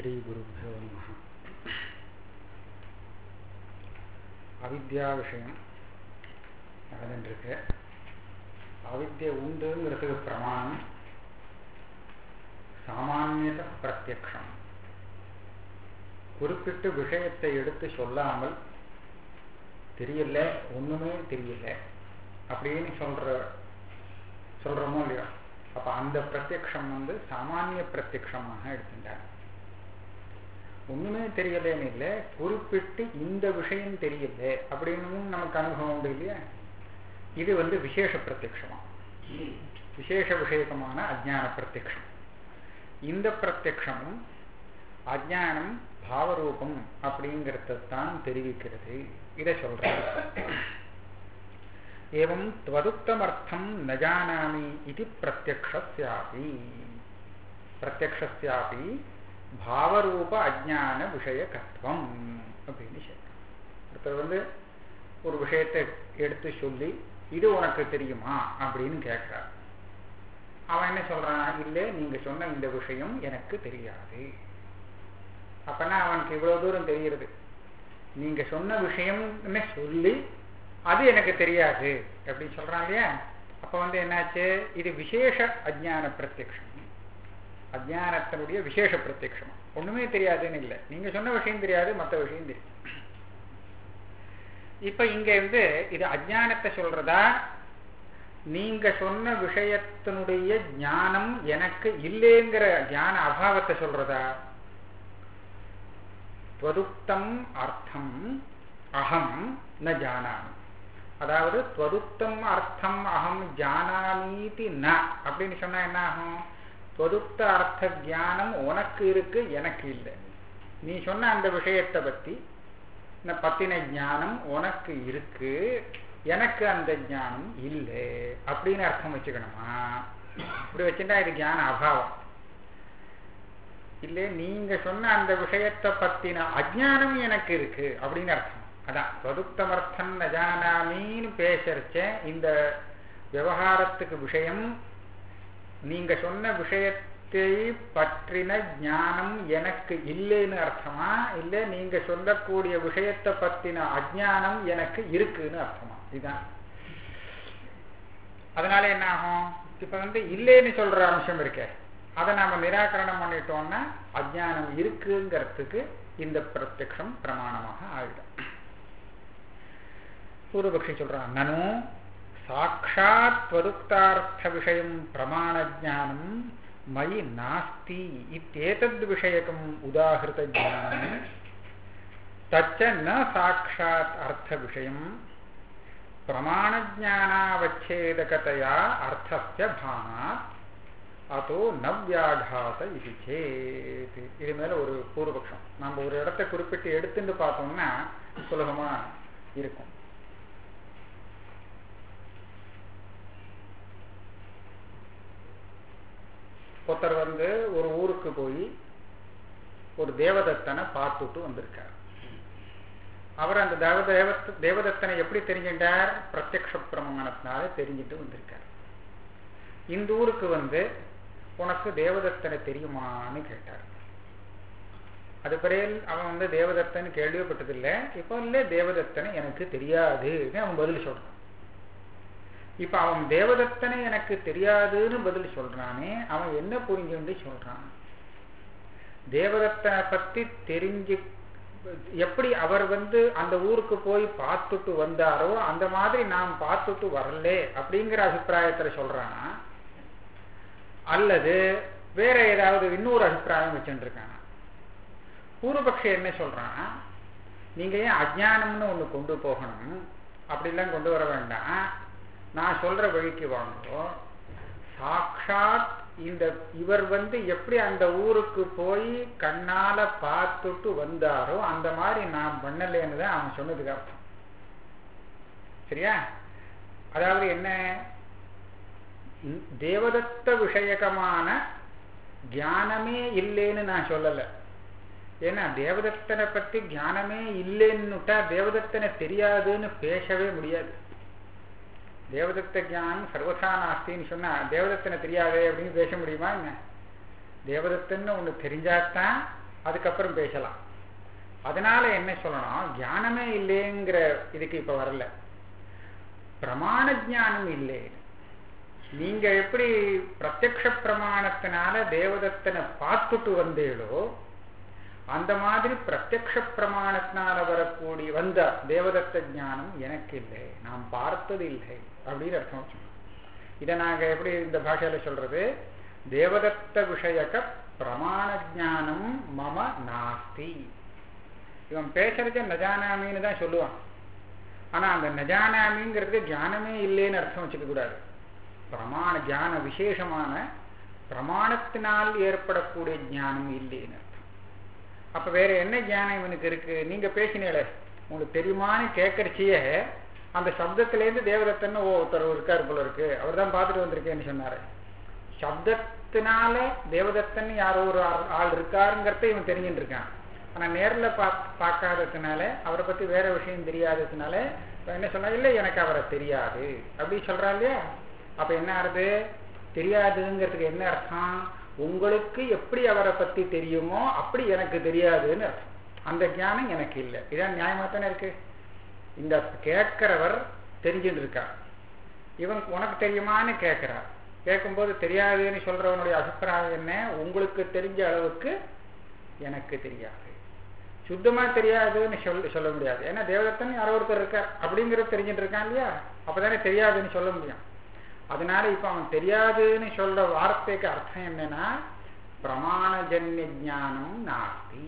ஸ்ரீகுருभ्यो நமः அவித்யா விஷயம் நடந்துட்டுருக்கு அவித்யை உண்டுங்கிறதுக்கு பிரமாணம் சாமானியத பிரத்யக்ஷம் குறிப்பிட்டு விஷயத்தை எடுத்து சொல்லாமல் தெரியல ஒண்ணுமே தெரியல அப்படின்னு சொல்ற சொல்றோமோ இல்லையோ அப்ப அந்த பிரத்யக்ஷம் வந்து சாமானிய பிரத்யக்ஷமாக எடுத்துட்டார் ஒண்ணுமே தெரியலன்னு இல்லை குறிப்பிட்டு இந்த விஷயம் தெரியல அப்படின்னு நமக்கு அனுபவம் உண்டு இல்லையா இது வந்து விசேஷ பிரத்யக்ஷமா விசேஷ விஷயகமான அஜான பிரத்யக்ஷம் இந்த பிரத்யக்ஷமும் அஜானம் பாவரூபம் அப்படிங்கிறதான் தெரிவிக்கிறது இதை சொல்றேன் ஏவம் துவதுக்தமர்த்தம் ந ஜானாமி இது பிரத்யக்ஷஸ்யாபி பிரத்யக்ஷஸ்யாபி பாவரூப அஜான விஷயகத்துவம் அப்படின்னு சொல்றான் ஒருத்தர் வந்து ஒரு விஷயத்தை எடுத்து சொல்லி இது உனக்கு தெரியுமா அப்படின்னு கேட்கிறார் அவன் என்ன சொல்றான் இல்லை நீங்க சொன்ன இந்த விஷயம் எனக்கு தெரியாது அப்பனா அவனுக்கு இவ்வளவு தூரம் தெரியுது நீங்க சொன்ன விஷயம் சொல்லி அது எனக்கு தெரியாது அப்படின்னு சொல்றான் இல்லையா அப்ப வந்து என்னாச்சு இது விசேஷ அஜான பிரத்யக்ஷம் அஜானத்தினுடைய விசேஷ பிரத்யக்ஷம் ஒண்ணுமே தெரியாதுன்னு இல்லை நீங்க சொன்ன விஷயம் தெரியாது மற்ற விஷயம் தெரியும் இப்ப இங்க இருந்து இது அஜானத்தை சொல்றதா நீங்க சொன்ன விஷயத்தினுடைய ஞானம் எனக்கு இல்லைங்கிற ஞான அபாவத்தை சொல்றதா துவதுக்தம் அர்த்தம் அகம் ந ஜானாமி அதாவது துவதுக்தம் அர்த்தம் அகம் ஜானாமீதி ந அப்படின்னு சொன்னா என்ன ஆகும் துவதுக்த அர்த்த ஜானம் உனக்கு இருக்கு எனக்கு இல்லை நீ சொன்ன அந்த விஷயத்தை பத்தி பத்தின ஞானம் உனக்கு இருக்கு எனக்கு அந்த ஞானம் இல்லை அப்படின்னு அர்த்தம் வச்சுக்கணுமா இப்படி வச்சுட்டா இது ஞான அபாவம் இல்லை நீங்க சொன்ன அந்த விஷயத்தை பத்தின அஜானம் எனக்கு இருக்கு அப்படின்னு அர்த்தம் அதான் தொதுக்தமர்த்தம் நஜானாமின்னு பேசறச்ச இந்த விவகாரத்துக்கு விஷயம் நீங்க சொன்ன விஷயத்தை பற்றின ஞானம் எனக்கு இல்லைன்னு அர்த்தமா இல்லை நீங்க சொல்லக்கூடிய விஷயத்தை பத்தின அஜானம் எனக்கு இருக்குன்னு அர்த்தமா இதுதான் அதனால என்ன ஆகும் இப்ப வந்து இல்லைன்னு சொல்ற அம்சம் இருக்கே அதை நாம நிராகரணம் பண்ணிட்டோம்னா அஜானம் இருக்குங்கிறதுக்கு இந்த பிரத்யக்ஷம் பிரமாணமாக ஆயிடும் பூர்வபக்ஷி சொல்றான் நனு சாட்சாத் வதுக்தார்த்த விஷயம் பிரமாண ஜானம் மயி நாஸ்தி இத்தேதத் விஷயகம் உதாகிருத ஜானம் தச்ச ந சாட்சாத் அர்த்த விஷயம் பிரமாணஜானாவச்சேதகதையா அர்த்தஸ்ய பானாத் அதோ நவ்யாகாத இது சேத் இது மேல ஒரு பூர்வபக்ஷம் நம்ம ஒரு இடத்தை குறிப்பிட்டு எடுத்துட்டு பார்த்தோம்னா சுலபமா இருக்கும் ஒருத்தர் வந்து ஒரு ஊருக்கு போய் ஒரு தேவதத்தனை பார்த்துட்டு வந்திருக்கார் அவர் அந்த தேவ தேவதத்தனை எப்படி தெரிஞ்சிட்டார் பிரத்யக்ஷ பிரமாணத்தினால தெரிஞ்சுட்டு வந்திருக்கார் இந்த ஊருக்கு வந்து உனக்கு தேவதத்தனை தெரியுமான்னு கேட்டார் அது பிறையில் அவன் வந்து தேவதத்தன் கேள்விப்பட்டதில்லை இப்போ இல்லை தேவதத்தனை எனக்கு தெரியாதுன்னு அவன் பதில் சொல்றான் இப்ப அவன் தேவதத்தனை எனக்கு தெரியாதுன்னு பதில் சொல்றானே அவன் என்ன புரிஞ்சுண்டு சொல்றான் தேவதத்தனை பத்தி தெரிஞ்சு எப்படி அவர் வந்து அந்த ஊருக்கு போய் பார்த்துட்டு வந்தாரோ அந்த மாதிரி நாம் பார்த்துட்டு வரல அப்படிங்கிற அபிப்பிராயத்துல சொல்றானா அல்லது வேற ஏதாவது இன்னொரு அபிப்பிராயம் வச்சுட்டு இருக்கானா பூர்வபக்ஷ என்ன சொல்றான் நீங்க ஏன் அஜானம்னு ஒண்ணு கொண்டு போகணும் அப்படிலாம் கொண்டு வர வேண்டாம் நான் சொல்ற வழிக்கு வாங்கோ சாட்சாத் இந்த இவர் வந்து எப்படி அந்த ஊருக்கு போய் கண்ணால பார்த்துட்டு வந்தாரோ அந்த மாதிரி நான் பண்ணலேன்னு தான் அவன் சொன்னதுக்கு அர்த்தம் சரியா அதாவது என்ன தேவதத்த விஷயகமான தியானமே இல்லைன்னு நான் சொல்லலை ஏன்னா தேவதத்தனை பத்தி தியானமே இல்லைன்னுட்டா தேவதத்தனை தெரியாதுன்னு பேசவே முடியாது தேவதத்த ஜானம் சர்வசா நாஸ்தின்னு சொன்னா தேவதத்தனை தெரியாதே அப்படின்னு பேச முடியுமா என்ன தேவதத்தன்னு ஒண்ணு தெரிஞ்சாதான் அதுக்கப்புறம் பேசலாம் அதனால என்ன சொல்லணும் ஞானமே இல்லைங்கிற இதுக்கு இப்ப வரல பிரமாண ஜானம் இல்லை நீங்க எப்படி பிரத்யக்ஷ பிரமாணத்தினால தேவதத்தனை பார்த்துட்டு வந்தீங்களோ அந்த மாதிரி பிரத்யக்ஷ பிரமாணத்தினால வரக்கூடிய வந்த தேவதத்த ஞானம் எனக்கு இல்லை நான் பார்த்தது இல்லை அப்படின்னு அர்த்தம் இதை நாங்க எப்படி இந்த பாஷையில சொல்றது தேவதத்த விஷயக்க பிரமாண ஜானம் மம நாஸ்தி இவன் பேசுறத நஜானாமின்னு தான் சொல்லுவான் ஆனா அந்த நஜானாமிங்கிறதுக்கு ஞானமே இல்லைன்னு அர்த்தம் வச்சுக்க கூடாது பிரமாண ஞான விசேஷமான பிரமாணத்தினால் ஏற்படக்கூடிய ஞானம் இல்லைன்னு அர்த்தம் அப்ப வேற என்ன ஞானம் இவனுக்கு இருக்கு நீங்க பேசினீங்களே உங்களுக்கு தெரியுமான்னு கேட்கறச்சியே அந்த சப்தத்திலேருந்து தேவதத்தன்னு ஓ ஒருத்தர் இருக்காரு போல இருக்கு அவர் தான் பார்த்துட்டு வந்திருக்கேன்னு சொன்னாரு சப்தத்தினால தேவதத்தன் யாரோ ஒரு ஆள் இருக்காருங்கிறத இவன் தெரிஞ்சுட்டு இருக்கான் ஆனா நேர்ல பா பார்க்காததுனால அவரை பத்தி வேற விஷயம் தெரியாததுனால என்ன சொன்னா இல்லை எனக்கு அவரை தெரியாது அப்படி சொல்றா இல்லையா அப்ப என்ன ஆறுது தெரியாதுங்கிறதுக்கு என்ன அர்த்தம் உங்களுக்கு எப்படி அவரை பத்தி தெரியுமோ அப்படி எனக்கு தெரியாதுன்னு அர்த்தம் அந்த ஞானம் எனக்கு இல்லை இதான் நியாயமா தானே இருக்கு இந்த கேட்கிறவர் தெரிஞ்சுட்டு இருக்கார் இவன் உனக்கு தெரியுமான்னு கேட்கிறார் கேட்கும்போது தெரியாதுன்னு சொல்றவனுடைய அபிப்பிராயம் என்ன உங்களுக்கு தெரிஞ்ச அளவுக்கு எனக்கு தெரியாது சுத்தமா தெரியாதுன்னு சொல்ல சொல்ல முடியாது ஏன்னா தேவதத்தன் யாரோ ஒருத்தர் இருக்கார் அப்படிங்கிறது தெரிஞ்சுட்டு இருக்கான் இல்லையா அப்பதானே தெரியாதுன்னு சொல்ல முடியும் அதனால இப்ப அவன் தெரியாதுன்னு சொல்ற வார்த்தைக்கு அர்த்தம் என்னன்னா பிரமாணஜன்ய ஜானம் நாஸ்தி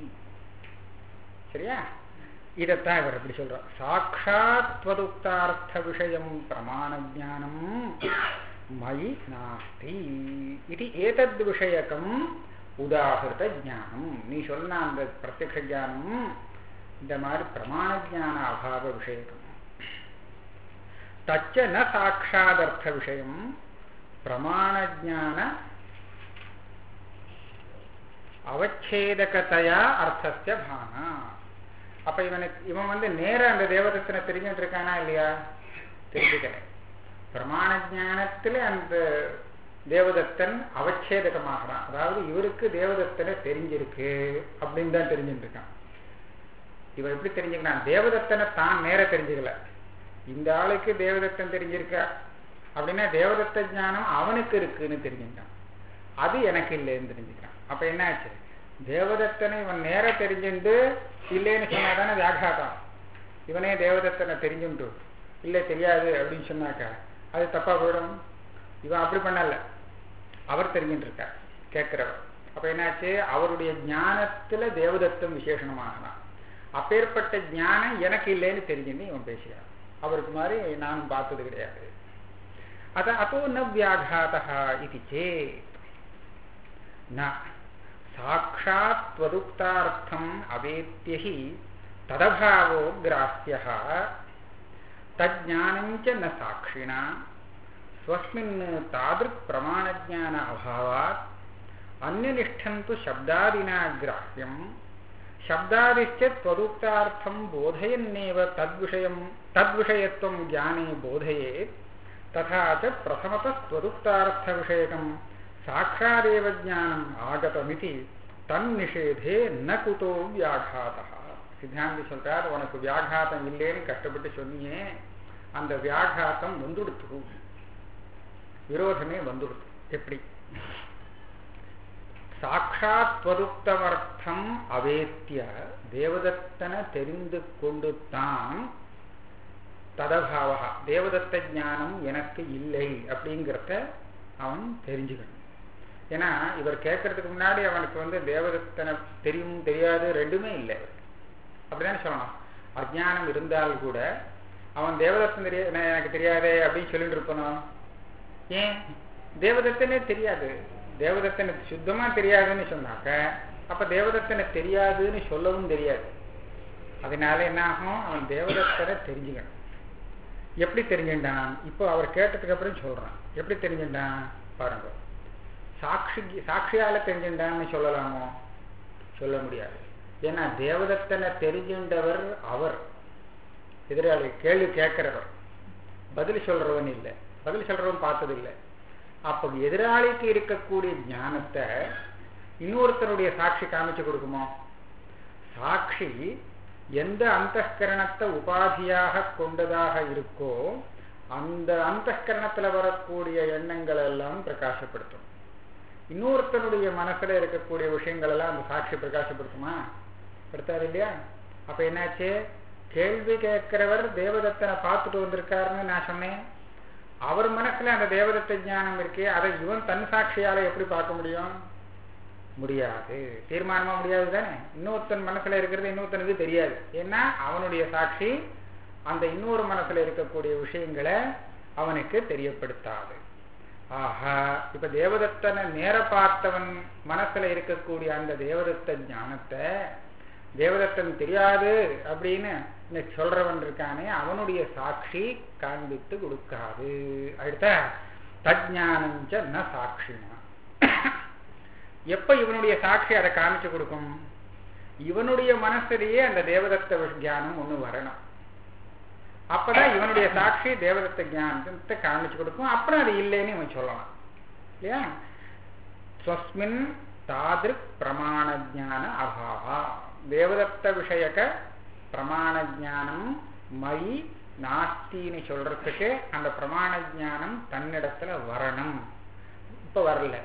சரியா இதைத்தான் இவர் எப்படி சொல்றார் சாட்சாத்வதுக்தார்த்த விஷயம் பிரமாண ஜானம் மயி நாஸ்தி இது ஏதத் விஷயக்கம் உதாகிருத ஜானம் நீ சொன்ன அந்த பிரத்யக்ஷ ஜானம் இந்த மாதிரி பிரமாண ஜான அபாவ விஷயக்கம் தச்ச ந சாட்சாதர்த்த விஷயம் பிரமாண ஜான அவச்சேதகத்தையா அர்த்தஸ்ய பானா அப்ப இவனுக்கு இவன் வந்து நேர அந்த தேவதத்தனை தெரிஞ்சுட்டு இருக்கானா இல்லையா தெரிஞ்சுக்கல பிரமாண ஜானத்துல அந்த தேவதத்தன் அவச்சேதகமாகறான் அதாவது இவருக்கு தேவதத்தனை தெரிஞ்சிருக்கு அப்படின்னு தான் தெரிஞ்சுட்டு இருக்கான் இவர் எப்படி தெரிஞ்சுக்கிறான் தேவதத்தனை தான் நேர தெரிஞ்சுக்கல இந்த ஆளுக்கு தேவதத்தன் தெரிஞ்சிருக்கா அப்படின்னா தேவதத்த ஞானம் அவனுக்கு இருக்குன்னு தெரிஞ்சுட்டான் அது எனக்கு இல்லைன்னு தெரிஞ்சுக்கிறான் அப்ப என்ன ஆச்சு தேவதத்தனை இவன் நேர தெரிஞ்சுண்டு இல்லைன்னு சொன்னாதானே வியாகாதம் இவனே தேவதத்தனை தெரிஞ்சுண்டு இல்லை தெரியாது அப்படின்னு சொன்னாக்கா அது தப்பா போயிடும் இவன் அப்படி பண்ணல அவர் தெரிஞ்சுட்டு இருக்கார் கேட்கிறவர் அப்ப என்னாச்சு அவருடைய ஞானத்துல தேவதத்தம் விசேஷமாகலாம் அப்பேற்பட்ட ஞானம் எனக்கு இல்லைன்னு தெரிஞ்சுன்னு இவன் பேசுகிறான் அவருக்கு மாதிரி நான் பார்த்தது கிடையாது அத அப்போ ந வியாகாதா இது சேத் ந சாட்சாத் त्वदुक्तार्थम् अवेत्य हि तदभावो ग्राह्यः तज्ज्ञानञ्च न साक्षिणा स्वस्मिन् तादृक्प्रमाणज्ञान अभावात् अन्यनिष्ठं तु शब्दादिना ग्राह्यम् शब्दादिश्च त्वदुक्तार्थं बोधयन्नेव तद्विषयं तद्विषयत्वं ज्ञाने बोधयेत् तथा च प्रथमतः त्वदुक्तार्थविषयकं साक्षादेव ज्ञानम् आगतमिति தன்னிஷேதே ந குதோ வியாகாதா சித்தாந்தி சொல்றார் உனக்கு வியாகாதம் இல்லைன்னு கஷ்டப்பட்டு சொன்னியே அந்த வியாகாத்தம் வந்துடுத்து விரோதமே வந்துடுத்து எப்படி சாட்சாத்வதுக்தவர்த்தம் அவேத்திய தேவதத்தனை தெரிந்து கொண்டு தான் ததபாவா தேவதத்த ஞானம் எனக்கு இல்லை அப்படிங்கிறத அவன் தெரிஞ்சுக்கணும் ஏன்னா இவர் கேட்கறதுக்கு முன்னாடி அவனுக்கு வந்து தேவதத்தனை தெரியும் தெரியாது ரெண்டுமே இல்லை அப்படிதானே சொல்லணும் அஜானம் இருந்தால் கூட அவன் தேவதத்தன் தெரிய எனக்கு தெரியாதே அப்படின்னு சொல்லிட்டு இருப்பணும் ஏன் தேவதத்தனே தெரியாது தேவதத்தனை சுத்தமா தெரியாதுன்னு சொன்னாக்க அப்ப தேவதத்தனை தெரியாதுன்னு சொல்லவும் தெரியாது அதனால என்ன ஆகும் அவன் தேவதத்தனை தெரிஞ்சுக்கணும் எப்படி தெரிஞ்சுட்டான் இப்போ அவர் கேட்டதுக்கு அப்புறம் சொல்றான் எப்படி தெரிஞ்சுட்டான் பாருங்க சாட்சி சாட்சியால தெரிஞ்சுட்டான்னு சொல்லலாமோ சொல்ல முடியாது ஏன்னா தேவதத்தனை தெரிஞ்சுண்டவர் அவர் எதிராளி கேள்வி கேட்கிறவர் பதில் சொல்றவன் இல்லை பதில் சொல்றவன் பார்த்தது இல்லை அப்போ எதிராளிக்கு இருக்கக்கூடிய ஞானத்தை இன்னொருத்தருடைய சாட்சி காமிச்சு கொடுக்குமோ சாட்சி எந்த அந்தஸ்கரணத்தை உபாதியாக கொண்டதாக இருக்கோ அந்த அந்தஸ்கரணத்துல வரக்கூடிய எண்ணங்கள் எல்லாம் பிரகாசப்படுத்தும் இன்னொருத்தனுடைய மனசுல இருக்கக்கூடிய விஷயங்கள் எல்லாம் அந்த சாட்சி பிரகாசப்படுத்துமா படுத்தாரு இல்லையா அப்ப என்னாச்சு கேள்வி கேட்கிறவர் தேவதத்தனை பார்த்துட்டு வந்திருக்காருன்னு நான் சொன்னேன் அவர் மனசுல அந்த தேவதத்த ஞானம் இருக்கே அதை இவன் தன் சாட்சியால எப்படி பார்க்க முடியும் முடியாது தீர்மானமா முடியாது தானே இன்னொருத்தன் மனசுல இருக்கிறது இன்னொருத்தனுக்கு தெரியாது ஏன்னா அவனுடைய சாட்சி அந்த இன்னொரு மனசுல இருக்கக்கூடிய விஷயங்களை அவனுக்கு தெரியப்படுத்தாது ஆஹா இப்ப தேவதத்தனை நேர பார்த்தவன் மனசுல இருக்கக்கூடிய அந்த தேவதத்த ஞானத்தை தேவதத்தன் தெரியாது அப்படின்னு சொல்றவன் இருக்கானே அவனுடைய சாட்சி காண்பித்து கொடுக்காது அடுத்த தஜானஞ்ச ந சாட்சினா எப்ப இவனுடைய சாட்சி அதை காமிச்சு கொடுக்கும் இவனுடைய மனசுலயே அந்த தேவதத்த ஜானம் ஒண்ணு வரணும் அப்பதான் இவனுடைய சாட்சி தேவதத்த ஜானத்தை காமிச்சு கொடுக்கும் அப்புறம் அது இல்லைன்னு இவன் சொல்லலாம் இல்லையா ஸ்வஸ்மின் தாதிருக் பிரமாண ஜான அபாவா தேவதத்த விஷயக்க பிரமாண ஜானம் மயி நாஸ்தின்னு சொல்றதுக்கு அந்த பிரமாண ஜானம் தன்னிடத்துல வரணும் இப்ப வரல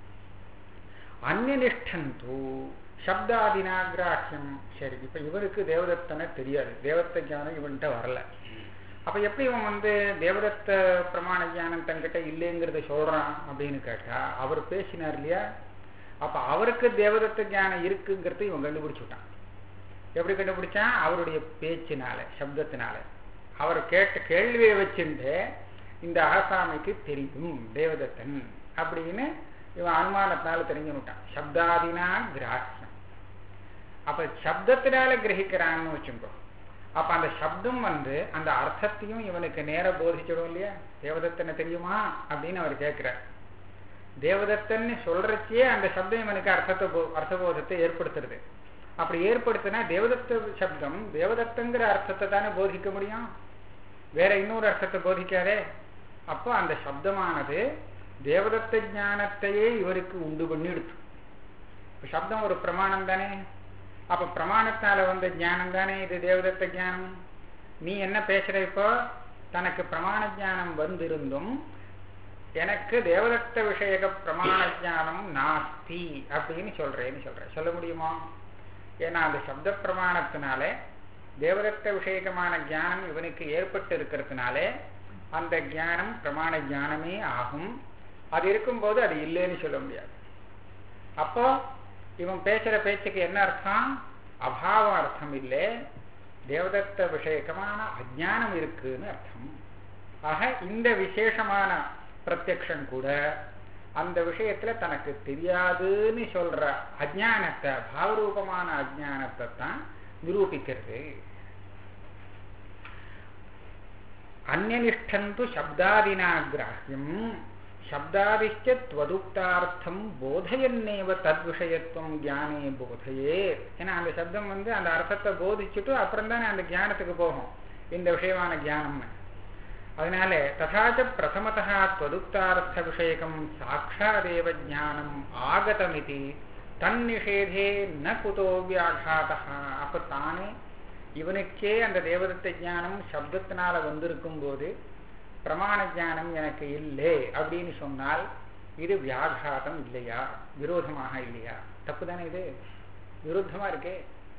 அந்நிஷ்டந்து சப்தாதினாகிராஹியம் சரி இப்ப இவருக்கு தேவதத்தனை தெரியாது தேவத்த ஜானம் இவன்கிட்ட வரல அப்ப எப்படி இவன் வந்து தேவதத்த பிரமாண ஜானம் தன்கிட்ட இல்லைங்கிறத சொல்றான் அப்படின்னு கேட்டா அவர் பேசினார் இல்லையா அப்ப அவருக்கு தேவதத்த ஞானம் இருக்குங்கிறது இவன் கண்டுபிடிச்சு விட்டான் எப்படி கண்டுபிடிச்சான் அவருடைய பேச்சினால சப்தத்தினால அவர் கேட்ட கேள்வியை வச்சுட்டு இந்த ஆசாமிக்கு தெரியும் தேவதத்தன் அப்படின்னு இவன் அனுமானத்தினால தெரிஞ்சுட்டான் சப்தாதினா கிராஹ்யம் அப்ப சப்தத்தினால கிரகிக்கிறான்னு வச்சுக்கோ அப்ப அந்த சப்தம் வந்து அந்த அர்த்தத்தையும் இவனுக்கு நேர போதிச்சிடும் இல்லையா தேவதத்தனை தெரியுமா அப்படின்னு அவர் கேட்கிறார் தேவதத்தன்னு சொல்றச்சே அந்த சப்தம் இவனுக்கு அர்த்தத்தை அர்த்தபோதத்தை ஏற்படுத்துறது அப்படி ஏற்படுத்தினா தேவதத்த சப்தம் தேவதத்தங்கிற அர்த்தத்தை தானே போதிக்க முடியும் வேற இன்னொரு அர்த்தத்தை போதிக்காதே அப்போ அந்த சப்தமானது தேவதத்த ஞானத்தையே இவருக்கு உண்டு பண்ணி எடுத்து சப்தம் ஒரு பிரமாணம் தானே அப்ப பிரமாணத்தால வந்த ஞானம் தானே இது தேவதத்த ஞானம் நீ என்ன பேசுற இப்போ தனக்கு பிரமாண ஜானம் வந்திருந்தும் எனக்கு தேவதத்த விஷயக பிரமாண ஜானம் நாஸ்தி அப்படின்னு சொல்றேன்னு சொல்றேன் சொல்ல முடியுமா ஏன்னா அந்த சப்த பிரமாணத்தினாலே தேவதத்த விஷயகமான ஞானம் இவனுக்கு ஏற்பட்டு இருக்கிறதுனாலே அந்த ஞானம் பிரமாண ஞானமே ஆகும் அது இருக்கும்போது அது இல்லைன்னு சொல்ல முடியாது அப்போ இவன் பேசுற பேச்சுக்கு என்ன அர்த்தம் அபாவ அர்த்தம் இல்லை தேவதத்த விஷயகமான அஜானம் இருக்குன்னு அர்த்தம் ஆக இந்த விசேஷமான பிரத்யக்ஷம் கூட அந்த விஷயத்துல தனக்கு தெரியாதுன்னு சொல்ற அஜானத்தை பாவரூபமான அஜானத்தை தான் நிரூபிக்கிறது அந்நிஷ்டந்து சப்தாதினா கிராஹ்யம் சப்தாதிஷ்ட துவதுக்தார்த்தம் போதையன்னேவ தத்விஷயத்துவம் ஞானே போதையே ஏன்னா அந்த சப்தம் வந்து அந்த அர்த்தத்தை போதிச்சுட்டு அப்புறம் தானே அந்த ஞானத்துக்கு போகும் இந்த விஷயமான ஞானம்னு அதனால ததாச்ச பிரதமதா துவதுக்தார்த்த விஷயகம் சாட்சாதேவ ஜானம் ஆகதமிதி தன்னிஷேதே ந குதோ வியாகாதா அப்ப தானே இவனுக்கே அந்த தேவதத்த ஞானம் சப்தத்தினால வந்திருக்கும் போது பிரமாண ஞானம் எனக்கு இல்லை அப்படின்னு சொன்னால் இது வியாகாதம் இல்லையா விரோதமாக இல்லையா தப்பு தானே இது விருத்தமா இருக்கே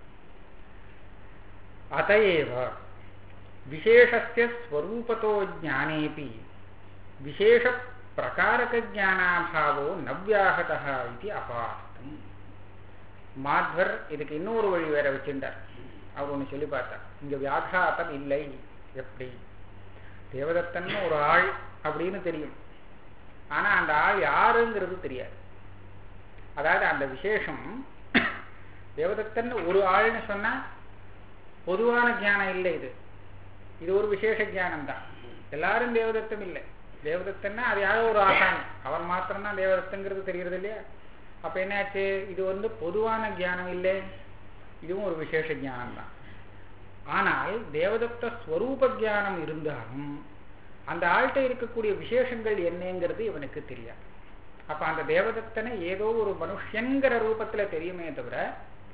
அதையேவ விசேஷஸ்ய ஸ்வரூபத்தோ ஜானேபி விசேஷ பிரகாரக ஜானாபாவோ நவ்யாகதா இது அபார்த்தம் மாத்வர் இதுக்கு இன்னொரு வழி வேற வச்சிருந்தார் அவர் ஒன்று சொல்லி பார்த்தார் இங்க வியாகாதம் இல்லை எப்படி தேவதத்தன் ஒரு ஆள் அப்படின்னு தெரியும் ஆனா அந்த ஆள் யாருங்கிறது தெரியாது அதாவது அந்த விசேஷம் தேவதத்தன் ஒரு ஆள்னு சொன்னா பொதுவான ஞானம் இல்லை இது இது ஒரு விசேஷ ஞானம் தான் எல்லாரும் தேவதத்தம் இல்லை தேவதத்தன்னா அது யாரோ ஒரு ஆசான் அவன் மாத்திரம்தான் தேவதத்தங்கிறது தெரியறது இல்லையா அப்ப என்னாச்சு இது வந்து பொதுவான ஞானம் இல்லை இதுவும் ஒரு விசேஷ ஞானம் தான் ஆனால் தேவதத்த ஸ்வரூப ஜானம் இருந்தாலும் அந்த ஆள்கிட்ட இருக்கக்கூடிய விசேஷங்கள் என்னங்கிறது இவனுக்கு தெரியாது அப்ப அந்த தேவதத்தனை ஏதோ ஒரு மனுஷங்கிற ரூபத்துல தெரியுமே தவிர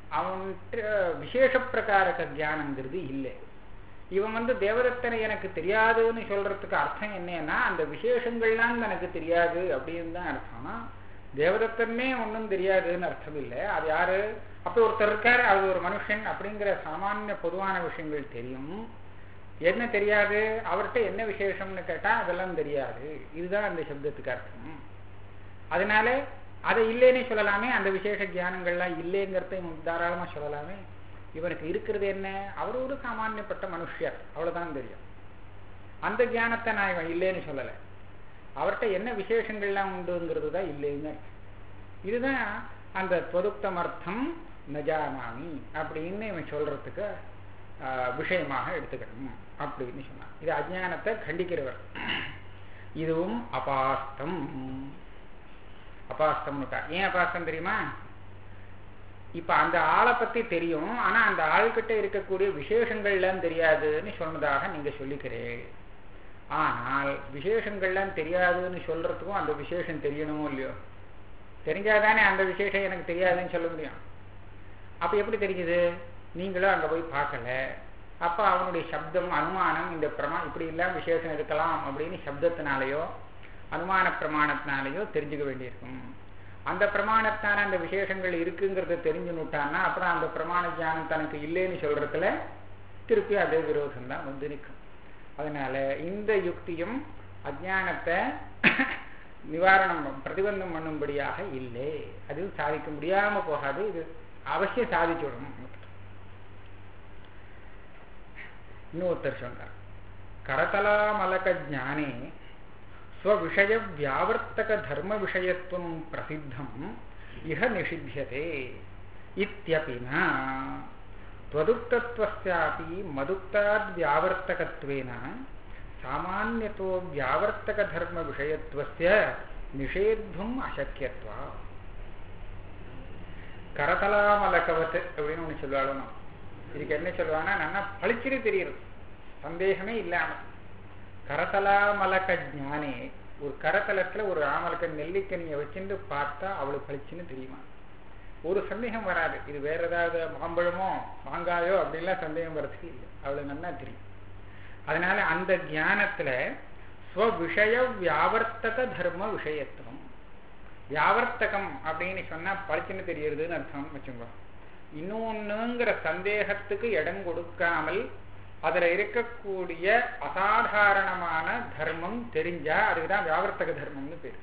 அவன்கிட்ட விசேஷ பிரகாரக ஜானங்கிறது இல்லை இவன் வந்து தேவதத்தனை எனக்கு தெரியாதுன்னு சொல்றதுக்கு அர்த்தம் என்னன்னா அந்த விசேஷங்கள்லாம் எனக்கு தெரியாது அப்படின்னு தான் அர்த்தம் தேவதத்தனே ஒன்றும் தெரியாதுன்னு அர்த்தம் இல்லை அது யாரு அப்போ ஒருத்தர் இருக்காரு அது ஒரு மனுஷன் அப்படிங்கிற சாமானிய பொதுவான விஷயங்கள் தெரியும் என்ன தெரியாது அவர்கிட்ட என்ன விசேஷம்னு கேட்டா அதெல்லாம் தெரியாது இதுதான் அந்த சப்தத்துக்கு அர்த்தம் அதனால அதை இல்லைன்னு சொல்லலாமே அந்த விசேஷ ஜானங்கள்லாம் இல்லைங்கிறத தாராளமா சொல்லலாமே இவனுக்கு இருக்கிறது என்ன அவர் ஒரு சாமானியப்பட்ட மனுஷர் அவ்வளவுதான் தெரியும் அந்த ஞானத்தை நான் இவன் இல்லைன்னு சொல்லலை அவர்கிட்ட என்ன விசேஷங்கள்லாம் உண்டுங்கிறது தான் இல்லைன்னு இதுதான் அந்த தொதுக்தமர்த்தம் நஜானாமி அப்படின்னு இவன் சொல்றதுக்கு விஷயமாக எடுத்துக்கணும் அப்படின்னு சொன்னான் இது அஜானத்தை கண்டிக்கிறவர் இதுவும் அபாஸ்தம் அபாஸ்தம்னுட்டா ஏன் அபாஸ்தம் தெரியுமா இப்ப அந்த ஆளை பத்தி தெரியும் ஆனா அந்த ஆள்கிட்ட இருக்கக்கூடிய விசேஷங்கள்லாம் தெரியாதுன்னு சொன்னதாக நீங்க சொல்லிக்கிறேன் ஆனால் விசேஷங்கள்லாம் தெரியாதுன்னு சொல்றதுக்கும் அந்த விசேஷம் தெரியணுமோ இல்லையோ தெரிஞ்சாதானே அந்த விசேஷம் எனக்கு தெரியாதுன்னு சொல்ல முடியும் அப்ப எப்படி தெரியுது நீங்களும் அங்க போய் பார்க்கல அப்ப அவனுடைய சப்தம் அனுமானம் இந்த பிரமா இப்படி எல்லாம் விசேஷம் இருக்கலாம் அப்படின்னு சப்தத்தினாலேயோ அனுமான பிரமாணத்தினாலேயோ தெரிஞ்சுக்க வேண்டியிருக்கும் அந்த பிரமாணத்தான அந்த விசேஷங்கள் இருக்குங்கிறத தெரிஞ்சுனுட்டான்னா அப்புறம் அந்த பிரமாண ஜானம் தனக்கு இல்லைன்னு சொல்றதுல திருப்பி அதே விரோதம் தான் வந்து நிற்கும் அதனால இந்த யுக்தியும் அஜானத்தை நிவாரணம் பிரதிபந்தம் பண்ணும்படியாக இல்லை அது சாதிக்க முடியாம போகாது இது அவசியம் சாதிச்சுடணும் இன்னொருத்தர் சொன்னார் கரதலாமலக ஜானே ஸ்வவிஷய வியாவர்த்தக தர்ம விஷயத்துவம் பிரசித்தம் இஹ நிஷித்தியதே இத்தியபின त्वदुक्तत्वस्यापि मदुक्ताद्व्यावर्तकत्वेन सामान्यतो व्यावर्तकधर्मविषयत्वस्य निषेद्धुम् अशक्यत्वा கரதலாமலக்கவத்து அப்படின்னு ஒன்று சொல்லுவாங்க இதுக்கு என்ன சொல்லுவாங்கன்னா நல்லா பளிச்சுன்னு தெரியுது சந்தேகமே இல்லாம கரதலாமலக்க ஜானே ஒரு கரத்தலத்துல ஒரு ஆமலக்க நெல்லிக்கனியை வச்சுட்டு பார்த்தா அவளுக்கு பளிச்சுன்னு தெரியுமா ஒரு சந்தேகம் வராது இது வேற ஏதாவது மாம்பழமோ மாங்காயோ அப்படின்லாம் சந்தேகம் வர்றதுக்கு இல்லை அவளுக்கு நல்லா தெரியும் அதனால அந்த ஞானத்துல ஸ்வவிஷய வியாவர்த்தக தர்ம விஷயத்துவம் வியாவர்த்தகம் அப்படின்னு சொன்னா பளிச்சுன்னு தெரியறதுன்னு அர்த்தம் வச்சுக்கோ இன்னொன்னுங்கிற சந்தேகத்துக்கு இடம் கொடுக்காமல் அதுல இருக்கக்கூடிய அசாதாரணமான தர்மம் தெரிஞ்சா அதுக்குதான் வியாவர்த்தக தர்மம்னு பேரு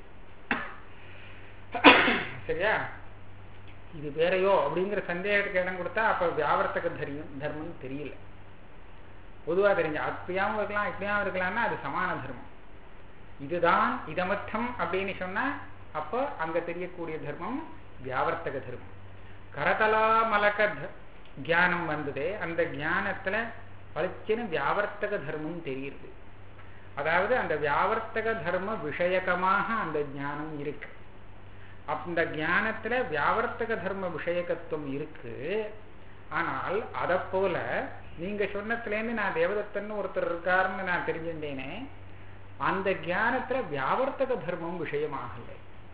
சரியா இது வேறையோ அப்படிங்கிற சந்தேகத்துக்கு இடம் கொடுத்தா அப்ப வியாவர்த்தக தரியம் தர்மம் தெரியல பொதுவா தெரிஞ்ச அப்படியாவும் இருக்கலாம் இப்படியாவும் இருக்கலாம்னா அது சமான தர்மம் இதுதான் இதமத்தம் அப்படின்னு சொன்னா அப்போ அங்க தெரியக்கூடிய தர்மம் வியாவர்த்தக தர்மம் கரதலாமலக தியானம் வந்ததே அந்த ஞானத்துல பளிச்சுன்னு வியாவர்த்தக தர்மம் தெரியுது அதாவது அந்த வியாவர்த்தக தர்ம விஷயகமாக அந்த ஞானம் இருக்கு அந்த ஞானத்துல வியாவர்த்தக தர்ம விஷயகத்துவம் இருக்கு ஆனால் அதை போல நீங்க சொன்னதுலேருந்து நான் தேவதத்தன் ஒருத்தர் இருக்காருன்னு நான் தெரிஞ்சிருந்தேனே அந்த ஞானத்துல வியாவர்த்தக தர்மம் விஷயமாகல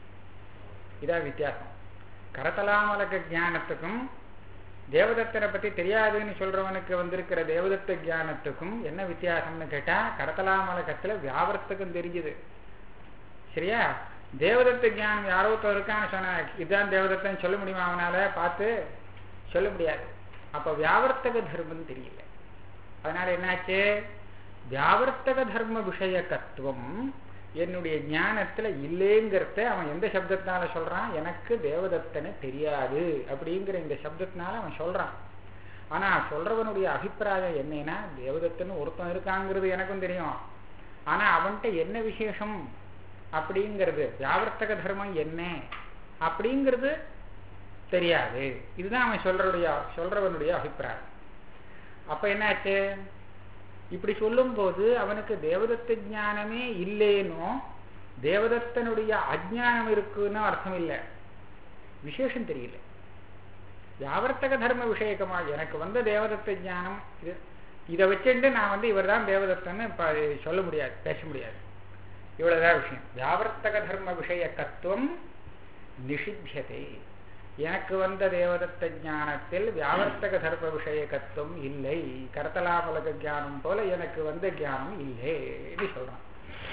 இதான் வித்தியாசம் கரதலாமலக ஞானத்துக்கும் தேவதத்தனை பத்தி தெரியாதுன்னு சொல்றவனுக்கு வந்திருக்கிற தேவதத்த ஞானத்துக்கும் என்ன வித்தியாசம்னு கேட்டா கரதலாமலகத்துல வியாவர்த்தகம் தெரிஞ்சுது சரியா தேவதத்த ஞானம் யாரோ இருக்கான்னு சொன்ன இதுதான் தேவதத்தன் சொல்ல முடியுமா அவனால பார்த்து சொல்ல முடியாது அப்ப வியாவர்த்தக தர்மம் தெரியல அதனால என்னாச்சு வியாவர்த்தக தர்ம விஷயக்கத்துவம் என்னுடைய ஞானத்துல இல்லைங்கிறத அவன் எந்த சப்தத்தினால சொல்றான் எனக்கு தேவதத்தனை தெரியாது அப்படிங்கிற இந்த சப்தத்தினால அவன் சொல்றான் ஆனா சொல்றவனுடைய அபிப்பிராயம் என்னன்னா தேவதத்தன் ஒருத்தன் இருக்காங்கிறது எனக்கும் தெரியும் ஆனா அவன்கிட்ட என்ன விசேஷம் அப்படிங்கிறது வியாவர்த்தக தர்மம் என்ன அப்படிங்கிறது தெரியாது இதுதான் அவன் சொல்றடைய சொல்றவனுடைய அபிப்பிராயம் அப்ப என்னாச்சு இப்படி சொல்லும் போது அவனுக்கு தேவதத்த ஞானமே இல்லைனோ தேவதத்தனுடைய அஜானம் இருக்குன்னு அர்த்தம் இல்லை விசேஷம் தெரியல வியாவர்த்தக தர்ம விஷயக்கமா எனக்கு வந்த தேவதத்த ஞானம் இது இதை வச்சுட்டு நான் வந்து இவர் தான் தேவதத்தன்னு சொல்ல முடியாது பேச முடியாது இவ்வளவுதான் விஷயம் வியாவர்த்தக தர்ம விஷய கத்துவம் நிஷித்தியதே எனக்கு வந்த தேவதத்த ஞானத்தில் வியாவர்த்தக தர்ம விஷயகத்துவம் இல்லை கரத்தலாபலக ஞானம் போல எனக்கு வந்த ஞானம் இல்லை இது சொல்றான்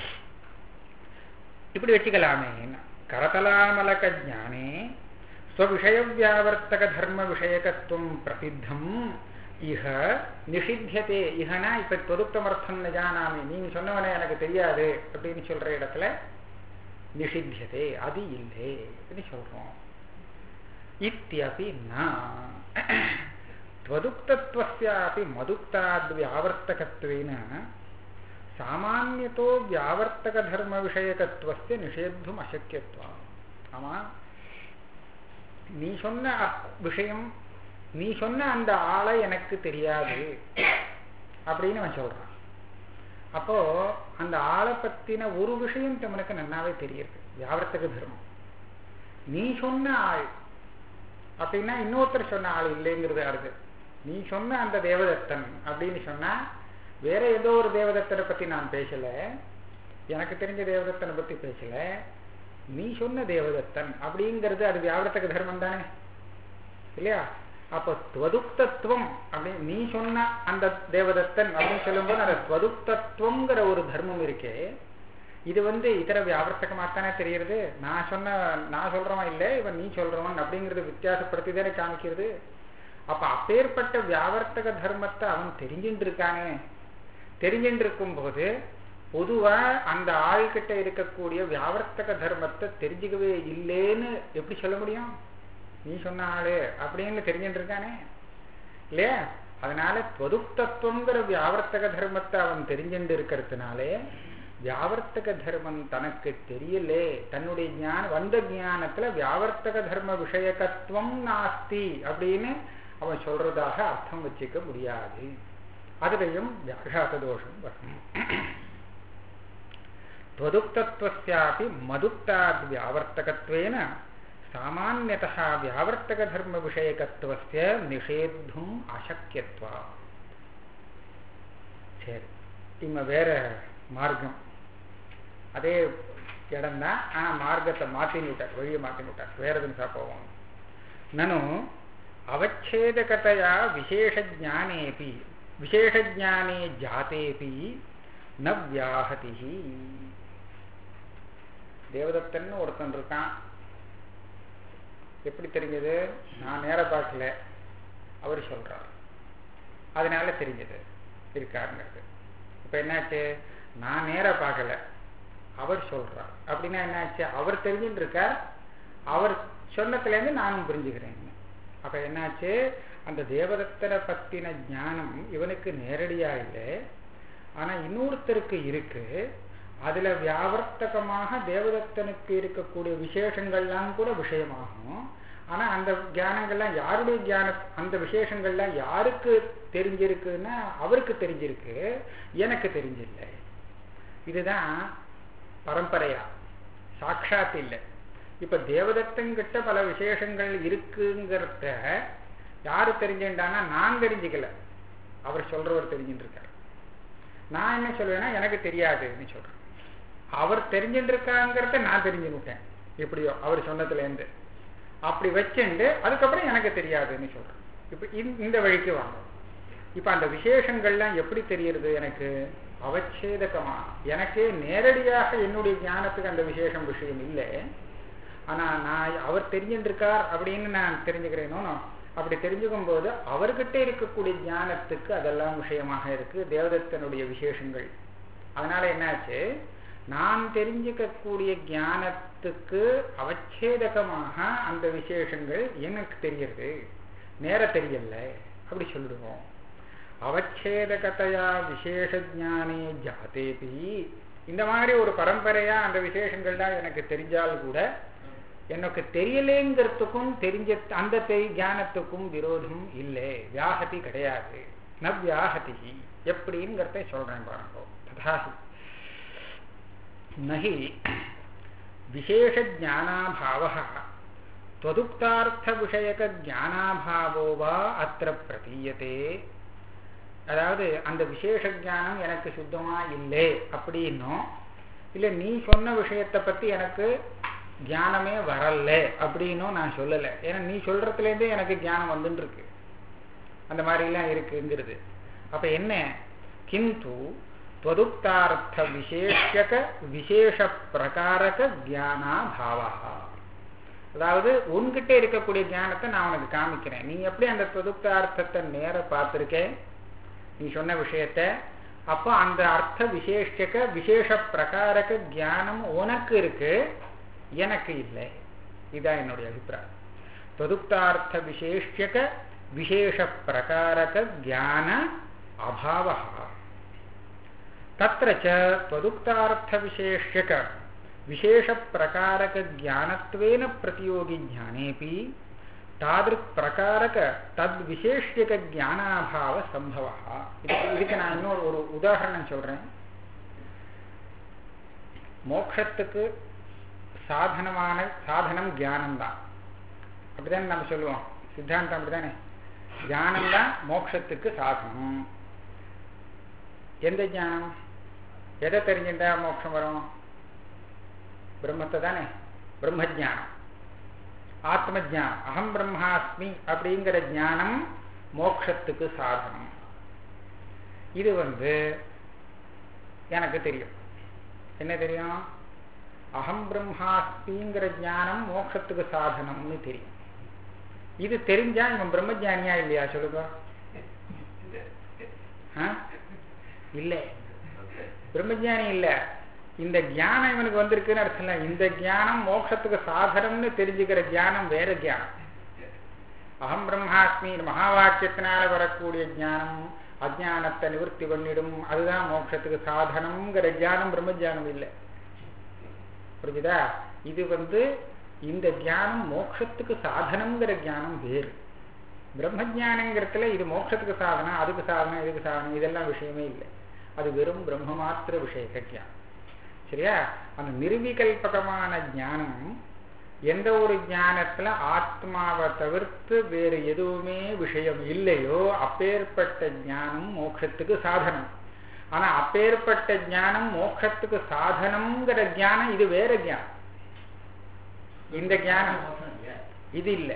இப்படி வச்சுக்கலாமே கரதலாமலக ஜானே ஸ்வவிஷய வியாவர்த்தக தர்ம விஷயகத்துவம் பிரசித்தம் இஹ நிஷித்தியதே இஹனா இப்ப தொதுப்தமர்த்தம் நஜானாமி நீங்க சொன்னவனே எனக்கு தெரியாது அப்படின்னு சொல்ற இடத்துல நிஷித்தியதே அது இல்லை அப்படின்னு சொல்றோம் இத்தியபி நதுக்தத்வஸ்யாபி மதுக்தாத் வியாவர்த்தகத்வேன சாமானியத்தோ வியாவர்த்தக தர்ம விஷயகத்துவஸ்ய நிஷேத்தும் அசக்கியத்துவம் ஆமா நீ சொன்ன விஷயம் நீ சொன்ன அந்த ஆளை எனக்கு தெரியாது அப்படின்னு அவன் சொல்றான் அப்போ அந்த ஆளை பத்தின ஒரு விஷயம் தமனுக்கு நன்னாவே தெரியுது வியாவர்த்தக தர்மம் நீ சொன்ன ஆள் அப்படின்னா இன்னொருத்தர் சொன்ன ஆள் இல்லைங்கிறது அருது நீ சொன்ன அந்த தேவதத்தன் அப்படின்னு சொன்னா வேற ஏதோ ஒரு தேவதத்தனை பத்தி நான் பேசல எனக்கு தெரிஞ்ச தேவதத்தனை பத்தி பேசல நீ சொன்ன தேவதத்தன் அப்படிங்கிறது அது வியாவர்த்தக தர்மம் தானே இல்லையா அப்போ துவதுக்தத்துவம் அப்படின்னு நீ சொன்ன அந்த தேவதத்தன் அப்படின்னு சொல்லும்போது அந்த துவதுக்தத்துவங்கிற ஒரு தர்மம் இருக்கே இது வந்து இதர வியாவர்த்தகமாகத்தானே தெரியுது நான் சொன்ன நான் சொல்றவன் இல்லை இவன் நீ சொல்றவன் அப்படிங்கிறது வித்தியாசப்படுத்தி தானே காமிக்கிறது அப்ப அப்பேற்பட்ட வியாவர்த்தக தர்மத்தை அவன் தெரிஞ்சுட்டு இருக்கானே தெரிஞ்சுட்டு இருக்கும் போது பொதுவா அந்த ஆள்கிட்ட இருக்கக்கூடிய வியாவர்த்தக தர்மத்தை தெரிஞ்சுக்கவே இல்லைன்னு எப்படி சொல்ல முடியும் நீ சொன்ன ஆளு அப்படின்னு தெரிஞ்சுட்டு இருக்கானே இல்லையா அதனால பொதுத்தத்துவங்கிற வியாவர்த்தக தர்மத்தை அவன் தெரிஞ்சுட்டு இருக்கிறதுனாலே வியாவர்த்தக தர்மம் தனக்கு தெரியலே தன்னுடைய ஞான வந்த ஞானத்துல வியாவர்த்தக தர்ம விஷயகத்துவம் நாஸ்தி அப்படின்னு அவன் சொல்றதாக அர்த்தம் வச்சுக்க முடியாது அதுலயும் வியாகாத தோஷம் வரும் त्वदुक्तत्वस्यापि मदुक्ताद् व्यावर्तकत्वेन सामान्यतः व्यावर्तकधर्मविषयकत्वस्य निषेद्धुम् अशक्यत्वा சரி இம்ம வேற மார்க்கம் அதே இடம்தான் ஆனா மார்க்கத்தை மாத்தின்னு விட்டார் வழியை மாத்தின்னு விட்டார் வேற எதுவும் போவோம் நனு அவச்சேதகதையா விசேஷஜானேபி விசேஷஜானே ஜாத்தேபி ந வியாஹதி தேவதத்தன் ஒருத்தன் இருக்கான் எப்படி தெரிஞ்சது நான் நேர பார்க்கல அவர் சொல்றார் அதனால தெரிஞ்சது இருக்காருங்கிறது இப்ப என்னாச்சு நான் நேர பார்க்கல அவர் சொல்றார் அப்படின்னா என்னாச்சு அவர் தெரிஞ்சுட்டு இருக்கார் அவர் சொன்னதுல இருந்து நானும் புரிஞ்சுக்கிறேன் அப்ப என்னாச்சு அந்த தேவதத்தனை பத்தின ஞானம் இவனுக்கு நேரடியா இல்லை ஆனா இன்னொருத்தருக்கு இருக்கு அதுல வியாவர்த்தகமாக தேவதத்தனுக்கு இருக்கக்கூடிய விசேஷங்கள்லாம் கூட விஷயமாகும் ஆனா அந்த தியானங்கள்லாம் யாருடைய தியான அந்த விசேஷங்கள்லாம் யாருக்கு தெரிஞ்சிருக்குன்னா அவருக்கு தெரிஞ்சிருக்கு எனக்கு தெரிஞ்சில்லை இதுதான் பரம்பரையா சாட்சாத் இல்லை இப்ப தேவதத்தங்கிட்ட பல விசேஷங்கள் இருக்குங்கிறத யாரு தெரிஞ்சுட்டானா நான் தெரிஞ்சுக்கல அவர் சொல்றவர் தெரிஞ்சுட்டு இருக்கார் நான் என்ன சொல்லுவேன்னா எனக்கு தெரியாதுன்னு சொல்றேன் அவர் தெரிஞ்சுட்டு இருக்காங்கிறத நான் தெரிஞ்சுக்கிட்டேன் எப்படியோ அவர் சொன்னதுல இருந்து அப்படி வச்சுண்டு அதுக்கப்புறம் எனக்கு தெரியாதுன்னு சொல்றேன் இப்ப இந்த வழிக்கு வாங்க இப்ப அந்த விசேஷங்கள்லாம் எப்படி தெரியுது எனக்கு அவச்சேதகமா எனக்கே நேரடியாக என்னுடைய ஞானத்துக்கு அந்த விசேஷம் விஷயம் இல்லை ஆனா நான் அவர் தெரிஞ்சுட்டு இருக்கார் அப்படின்னு நான் தெரிஞ்சுக்கிறேனோ அப்படி தெரிஞ்சுக்கும் போது அவர்கிட்ட இருக்கக்கூடிய ஞானத்துக்கு அதெல்லாம் விஷயமாக இருக்கு தேவதத்தனுடைய விசேஷங்கள் அதனால என்னாச்சு நான் தெரிஞ்சுக்கக்கூடிய ஞானத்துக்கு அவச்சேதகமாக அந்த விசேஷங்கள் எனக்கு தெரியறது நேர தெரியல அப்படி சொல்லிடுவோம் அவச்சேதகத்தையா விசேஷ ஜானே ஜாத்தேபி இந்த மாதிரி ஒரு பரம்பரையா அந்த விசேஷங்கள்லாம் எனக்கு தெரிஞ்சால் கூட எனக்கு தெரியலேங்கிறதுக்கும் தெரிஞ்ச அந்த ஞானத்துக்கும் விரோதம் இல்லை வியாகதி கிடையாது ந வியாகதி எப்படிங்கிறத சொல்றேன் பாருங்க ததாசி நகி விசேஷஜானாபாவ त्वदुक्तार्थविषयकज्ञानाभावो வா அத்த பிரதீயத்தே அதாவது அந்த விசேஷ ஜானம் எனக்கு சுத்தமா இல்லை அப்படின்னும் இல்லை நீ சொன்ன விஷயத்தை பத்தி எனக்கு ஞானமே வரல அப்படின்னும் நான் சொல்லலை ஏன்னா நீ சொல்றதுலேருந்தே எனக்கு ஞானம் வந்துட்டு இருக்கு அந்த மாதிரிலாம் இருக்குங்கிறது அப்ப என்ன கிந்து त्वदुक्तार्थ विशेषक விசேஷ பிரகாரக ஜானாபாவா அதாவது உன்கிட்ட இருக்கக்கூடிய ஞானத்தை நான் உனக்கு காமிக்கிறேன் நீ எப்படி அந்த தொதுக்தார்த்தத்தை நேர பார்த்துருக்க நீ சொன்ன விஷயத்த அப்போ அந்த அர்த்த விசேஷக விசேஷ பிரகாரக ஞானம் உனக்கு இருக்கு எனக்கு இல்லை இதுதான் என்னுடைய அபிப்பிராயம் தொதுக்தார்த்த விசேஷக விசேஷ பிரகாரக ஞான அபாவா तत्र च त्वदुक्तार्थविशेष्यक विशेषप्रकारकज्ञानत्वेन प्रतियोगिज्ञानेऽपि तादृक्प्रकारक तद्विशेष्यकज्ञानाभावसम्भवः இதுக்கு நான் இன்னொரு ஒரு உதாரணம் சொல்றேன் மோட்சத்துக்கு சாதனமான சாதனம் ஞானம் தான் அப்படிதானே நம்ம சொல்லுவோம் சித்தாந்தம் அப்படிதானே ஞானம் தான் மோட்சத்துக்கு சாதனம் எந்த ஞானம் எதை தெரிஞ்சுட்டா மோட்சம் வரும் பிரம்மத்தை தானே பிரம்ம ஜானம் ஆத்ம ஜானம் அகம் பிரம்மாஸ்மி அப்படிங்கிற ஞானம் மோட்சத்துக்கு சாதனம் இது வந்து எனக்கு தெரியும் என்ன தெரியும் அகம் பிரம்மாஸ்மிங்கிற ஞானம் மோட்சத்துக்கு சாதனம்னு தெரியும் இது தெரிஞ்சா இவன் பிரம்மஜானியா இல்லையா சொல்லுங்க இல்லை பிரம்மஜானி இல்லை இந்த ஞானம் இவனுக்கு வந்திருக்குன்னு அர்த்தம் இல்லை இந்த ஞானம் மோட்சத்துக்கு சாதனம்னு தெரிஞ்சுக்கிற ஞானம் வேற ஞானம் அகம் பிரம்மாஸ்மி மகா வாக்கியத்தினால வரக்கூடிய ஞானம் அஜானத்தை நிவர்த்தி பண்ணிடும் அதுதான் மோட்சத்துக்கு சாதனம்ங்கிற ஞானம் பிரம்மஜானம் இல்லை புரிஞ்சுதா இது வந்து இந்த ஞானம் மோட்சத்துக்கு சாதனம்ங்கிற ஞானம் வேறு பிரம்மஜானங்கிறதுல இது மோட்சத்துக்கு சாதனம் அதுக்கு சாதனம் இதுக்கு சாதனம் இதெல்லாம் விஷயமே இல்லை அது வெறும் பிரம்ம மாத்திர விஷய ஞானம் சரியா அந்த நிர்விகல்பகமான ஞானம் எந்த ஒரு ஞானத்துல ஆத்மாவை தவிர்த்து வேறு எதுவுமே விஷயம் இல்லையோ அப்பேற்பட்ட ஞானம் மோட்சத்துக்கு சாதனம் ஆனா அப்பேற்பட்ட ஞானம் மோட்சத்துக்கு சாதனம்ங்கிற ஞானம் இது வேற ஞானம் இந்த ஞானம் இது இல்லை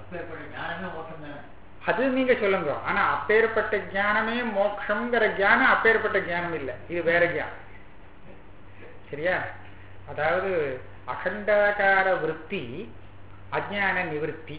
அது நீங்க சொல்லுங்க ஆனா அப்பேற்பட்ட ஞானமே மோட்சம்ங்கிற ஞானம் அப்பேற்பட்ட ஞானம் இல்லை இது வேற ஞானம் சரியா அதாவது அகண்டாகார விற்பி அஜான நிவர்த்தி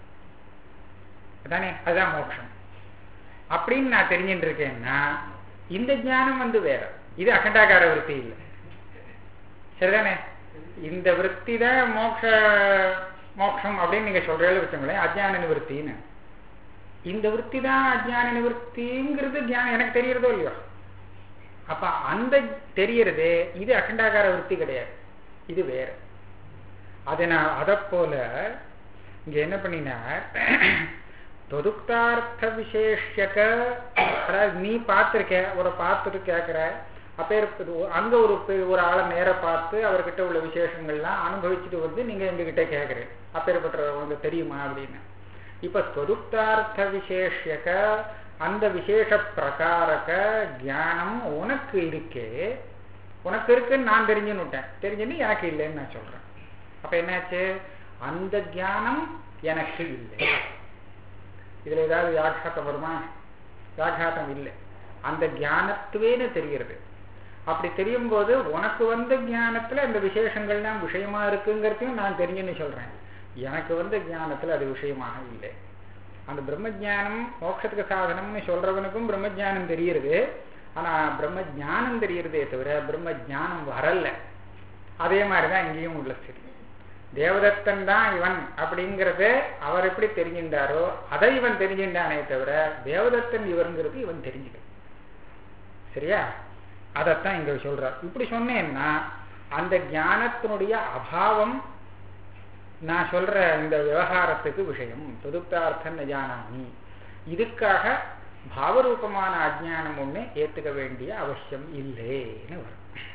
அதானே அதுதான் மோட்சம் அப்படின்னு நான் தெரிஞ்சுட்டு இருக்கேன்னா இந்த ஞானம் வந்து வேற இது அகண்டாகார விற்பி இல்லை சரிதானே இந்த விற்பி தான் மோட்ச மோட்சம் அப்படின்னு நீங்க சொல்றீங்க வச்சுங்களேன் அஜான நிவர்த்தின்னு இந்த விற்பி தான் அஜான நிவர்த்திங்கிறது ஞானம் எனக்கு தெரியறதோ இல்லையோ அப்ப அந்த தெரியறது இது அகண்டாகார விற்பி கிடையாது இது வேற அதை நான் அதை போல இங்க என்ன பண்ணினார் தொதுக்தார்த்த விசேஷக அதாவது நீ பார்த்திருக்க ஒரு பார்த்துட்டு கேட்கிற அப்பேர் அங்க ஒரு ஒரு ஆளை நேர பார்த்து அவர்கிட்ட உள்ள விசேஷங்கள்லாம் அனுபவிச்சுட்டு வந்து நீங்க எங்ககிட்ட கேட்குறேன் அப்பேற்பட்ட உங்களுக்கு தெரியுமா அப்படின்னு இப்ப தொதுக்தார்த்த விசேஷக அந்த விசேஷ பிரகாரக ஞானம் உனக்கு இருக்கே உனக்கு இருக்குன்னு நான் தெரிஞ்சுன்னு விட்டேன் தெரிஞ்சுன்னு எனக்கு இல்லைன்னு நான் சொல்றேன் அப்ப என்னாச்சு அந்த ஞானம் எனக்கு இல்லை இதுல ஏதாவது வியாகாத்தம் வருமா வியாகாத்தம் இல்லை அந்த ஞானத்துவேன்னு தெரிகிறது அப்படி தெரியும் போது உனக்கு வந்த ஞானத்துல இந்த விசேஷங்கள்லாம் விஷயமா இருக்குங்கிறதையும் நான் தெரிஞ்சுன்னு சொல்றேன் எனக்கு வந்த ஞானத்துல அது விஷயமாக இல்லை அந்த பிரம்ம ஜானம் மோட்சத்துக்கு சாதனம்னு சொல்றவனுக்கும் பிரம்ம ஜானம் தெரியுது ஆனா பிரம்ம ஜானம் தெரியுறதே தவிர பிரம்ம ஜானம் வரல அதே மாதிரிதான் இங்கேயும் உள்ள ஸ்திதி தேவதத்தன் தான் இவன் அப்படிங்கறத அவர் எப்படி தெரிஞ்சின்றாரோ அதை இவன் தெரிஞ்சின்றானே தவிர தேவதத்தன் இவருங்கிறது இவன் தெரிஞ்சுக்க சரியா அதைத்தான் இங்க சொல்றார் இப்படி சொன்னேன்னா அந்த ஞானத்தினுடைய அபாவம் நான் சொல்ற இந்த விவகாரத்துக்கு விஷயம் தொதுப்தார்த்தம் நஜானாமி இதுக்காக பாவரூபமான அஜானம் ஒண்ணு ஏத்துக்க வேண்டிய அவசியம் இல்லைன்னு வரும்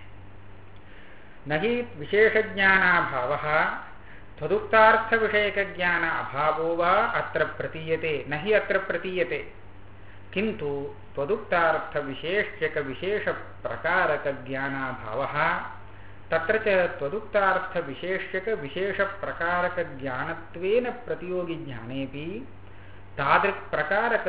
நகி விசேஷஜானாபாவ தொதுக்தார்த்த விஷயக ஜான அபாவோ வா அத்திர பிரதீயते நகி அத்திர பிரதீயते किन्तु त्वदुक्तार्थ विशेष्यक विशेष प्रकारक ज्ञानाभावः तत्र च त्वदुक्तार्थविशेष्यकविशेषप्रकारकज्ञानत्वेन प्रतियोगिज्ञानेऽपि तादृक्प्रकारक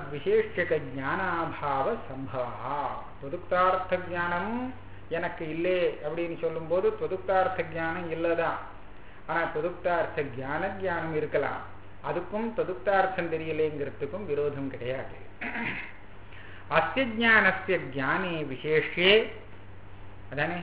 தத்விசேஷ்யகஜானாபாவசம்பவா தொதுக்தார்த்த ஜானம் எனக்கு இல்லை அப்படின்னு சொல்லும்போது தொதுக்தார்த்த ஜானம் இல்லைதான் ஆனா தொதுக்தார்த்த ஜான ஜானம் இருக்கலாம் அதுக்கும் தொதுக்தார்த்தம் தெரியலைங்கிறதுக்கும் விரோதம் கிடையாது அஸ்ய ஜானஸ்ய ஜானே விசேஷே அதானே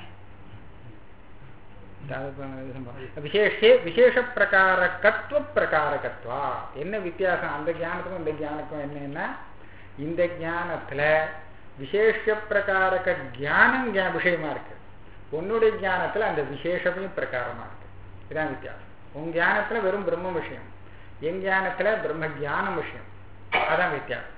விசேஷே விசேஷ பிரகாரகத்துவ பிரகாரகத்வா என்ன வித்தியாசம் அந்த ஞானத்துக்கும் இந்த ஞானத்துக்கும் என்னன்னா இந்த ஞானத்துல விசேஷ பிரகாரக ஜானம் விஷயமா இருக்கு உன்னுடைய ஞானத்துல அந்த விசேஷமே பிரகாரமா இருக்கு இதுதான் வித்தியாசம் உன் ஞானத்துல வெறும் பிரம்ம விஷயம் என் ஞானத்துல பிரம்ம ஜானம் விஷயம் அதான் வித்தியாசம்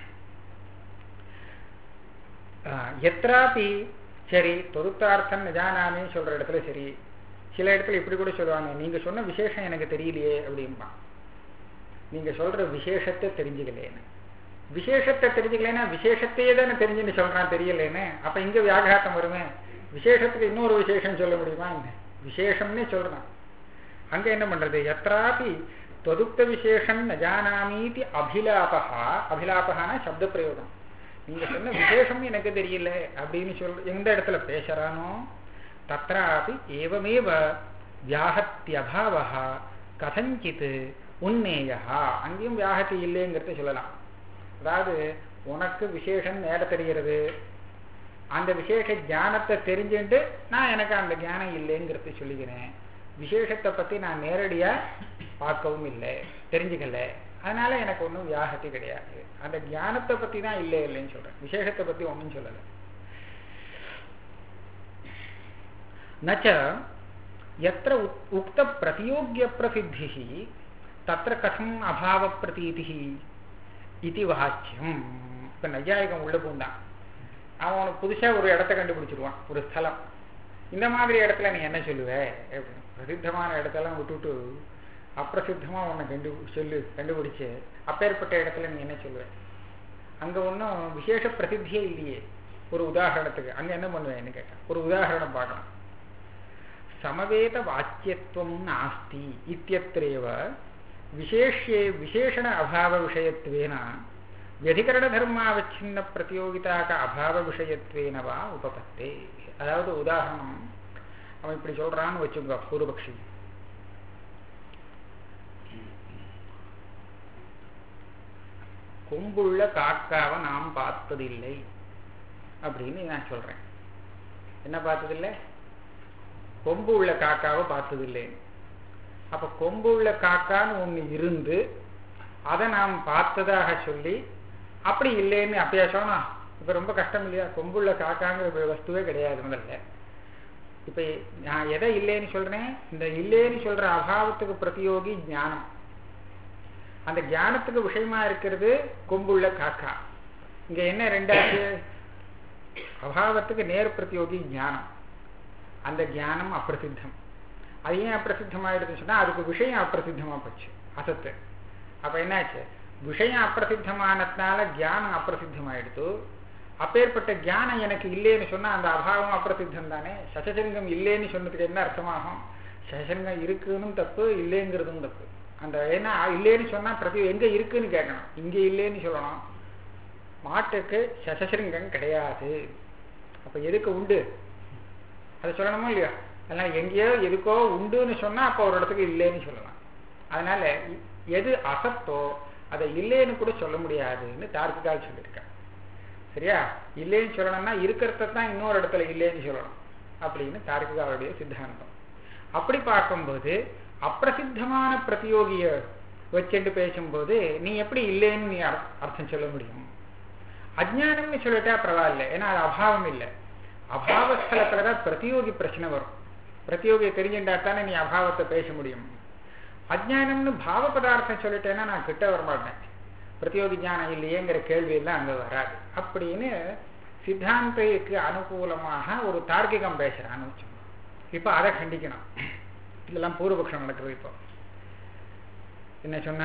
எத்ராபி சரி தொருத்தார்த்தம் நிஜானாமே சொல்ற இடத்துல சரி சில இடத்துல இப்படி கூட சொல்லுவாங்க நீங்க சொன்ன விசேஷம் எனக்கு தெரியலையே அப்படிம்பா நீங்க சொல்ற விசேஷத்தை தெரிஞ்சுக்கலேன்னு விசேஷத்தை தெரிஞ்சுக்கலன்னா விசேஷத்தையே தானே தெரிஞ்சுன்னு சொல்றான் தெரியலேன்னு அப்ப இங்க வியாகாத்தம் வருமே விசேஷத்துக்கு இன்னொரு விசேஷம் சொல்ல முடியுமா என்ன விசேஷம்னே சொல்றான் அங்க என்ன பண்றது எத்ராபி தொதுக்த விசேஷம் நஜானாமீதி அபிலாபகா அபிலாபகான சப்த பிரயோகம் நீங்க சொன்ன விசேஷம் எனக்கு தெரியல அப்படின்னு சொல் எந்த இடத்துல பேசுறானோ தத்ராபி ஏவமேவ வியாகத்தியபாவா கதஞ்சித் உன்னேயா அங்கேயும் வியாகத்தி இல்லைங்கிறத சொல்லலாம் அதாவது உனக்கு விசேஷம் நேர தெரிகிறது அந்த விசேஷ ஞானத்தை தெரிஞ்சுட்டு நான் எனக்கு அந்த ஞானம் இல்லைங்கிறத சொல்லிக்கிறேன் விசேஷத்தை பத்தி நான் நேரடியா பார்க்கவும் இல்லை தெரிஞ்சுக்கல அதனால எனக்கு ஒன்றும் வியாகத்தி கிடையாது அந்த ஞானத்தை பத்தி தான் இல்லை இல்லைன்னு சொல்றேன் விசேஷத்தை பத்தி ஒன்றும் சொல்லலை நச்ச எத்திர உக்த பிரதியோகிய பிரசித்தி தத்திர கதம் அபாவ பிரதீதி இது வாக்கியம் இப்ப நையாயிகம் உள்ள பூந்தான் அவன் உனக்கு புதுசா ஒரு இடத்த கண்டுபிடிச்சிருவான் ஒரு ஸ்தலம் இந்த மாதிரி இடத்துல நீ என்ன சொல்லுவ பிரசித்தமான இடத்தெல்லாம் விட்டுட்டு அப்பிரசித்தமா உன்னை கண்டு சொல்லு கண்டுபிடிச்சு அப்பேற்பட்ட இடத்துல நீ என்ன சொல்லுவ அங்க ஒன்றும் விசேஷ பிரசித்தியே இல்லையே ஒரு உதாரணத்துக்கு அங்க என்ன பண்ணுவேன்னு கேட்டேன் ஒரு உதாரணம் பார்க்கலாம் சமவேத வாக்கியத்துவம் நாஸ்தி இத்தியத்திரேவ விசேஷே விசேஷண அபாவ விஷயத்வேன வியதிகரண தர்மாவச்சின்ன பிரதியோகிதாக அபாவ விஷயத்வேன வா உபபத்தே அதாவது உதாரணம் அவன் இப்படி சொல்றான்னு வச்சுக்கோ பூர்வபக்ஷி கொம்புள்ள காக்காவை நாம் பார்த்ததில்லை அப்படின்னு நான் சொல்றேன் என்ன பார்த்ததில்லை கொம்பு உள்ள காக்காவை பார்த்ததில்லை அப்ப கொம்பு உள்ள காக்கான்னு ஒண்ணு இருந்து அதை நாம் பார்த்ததாக சொல்லி அப்படி இல்லைன்னு அப்பயா சொன்னா இப்ப ரொம்ப கஷ்டம் இல்லையா கொம்புள்ள காக்காங்கிற வஸ்துவே கிடையாது முதல்ல இப்ப நான் எதை இல்லைன்னு சொல்றேன் இந்த இல்லைன்னு சொல்ற அபாவத்துக்கு பிரதியோகி ஞானம் அந்த ஞானத்துக்கு விஷயமா இருக்கிறது கொம்புள்ள காக்கா இங்க என்ன ரெண்டாச்சு அபாவத்துக்கு நேர் பிரதியோகி ஞானம் அந்த ஞானம் அப்பிரசித்தம் அது ஏன் அப்பிரசித்தமாயிடுதுன்னு சொன்னா அதுக்கு விஷயம் அப்பிரசித்தமா போச்சு அசத்து அப்ப என்னாச்சு விஷயம் அப்பிரசித்தமானதுனால ஞானம் அப்பிரசித்தமாயிடுத்து அப்பேற்பட்ட ஞானம் எனக்கு இல்லைன்னு சொன்னா அந்த அபாவம் அப்பிரசித்தம் தானே சசசங்கம் இல்லைன்னு சொன்னதுக்கு என்ன அர்த்தமாகும் சசசங்கம் இருக்குன்னு தப்பு இல்லைங்கிறதும் தப்பு அந்த ஏன்னா இல்லைன்னு சொன்னா பிரதி எங்க இருக்குன்னு கேட்கணும் இங்க இல்லைன்னு சொல்லணும் மாட்டுக்கு சசசிருங்கம் கிடையாது அப்ப எதுக்கு உண்டு அதை சொல்லணுமோ இல்லையா அதனால எங்கேயோ எதுக்கோ உண்டுன்னு சொன்னா அப்போ ஒரு இடத்துக்கு இல்லைன்னு சொல்லலாம் அதனால எது அசத்தோ அதை இல்லைன்னு கூட சொல்ல முடியாதுன்னு தார்க்கிகால் சொல்லியிருக்கேன் சரியா இல்லைன்னு சொல்லணும்னா இருக்கிறத தான் இன்னொரு இடத்துல இல்லைன்னு சொல்லணும் அப்படின்னு தார்க்கிகாவுடைய சித்தாந்தம் அப்படி பார்க்கும்போது அப்பிரசித்தமான பிரதியோகிய வச்சுட்டு பேசும்போது நீ எப்படி இல்லைன்னு நீ அர்த்தம் சொல்ல முடியும் அஜ்ஞானம்னு சொல்லிட்டா பரவாயில்ல ஏன்னா அது அபாவம் இல்லை அபாவஸ்தலத்துலதான் பிரதியோகி பிரச்சனை வரும் பிரதியோகியை தெரிஞ்சுட்டா தானே நீ அபாவத்தை பேச முடியும் அஜ்ஞானம்னு பாவ பதார்த்தம் சொல்லிட்டேன்னா நான் கிட்ட வரமாட்டேன் பிரதியோகி ஞானம் இல்லையேங்கிற கேள்வி எல்லாம் அங்க வராது அப்படின்னு சித்தாந்திக்கு அனுகூலமாக ஒரு தார்க்கிகம் பேசுறான்னு வச்சுக்கோங்க இப்ப அதை கண்டிக்கணும் இதெல்லாம் பூர்வபக்ஷம் நடக்குது இப்போ என்ன சொன்னா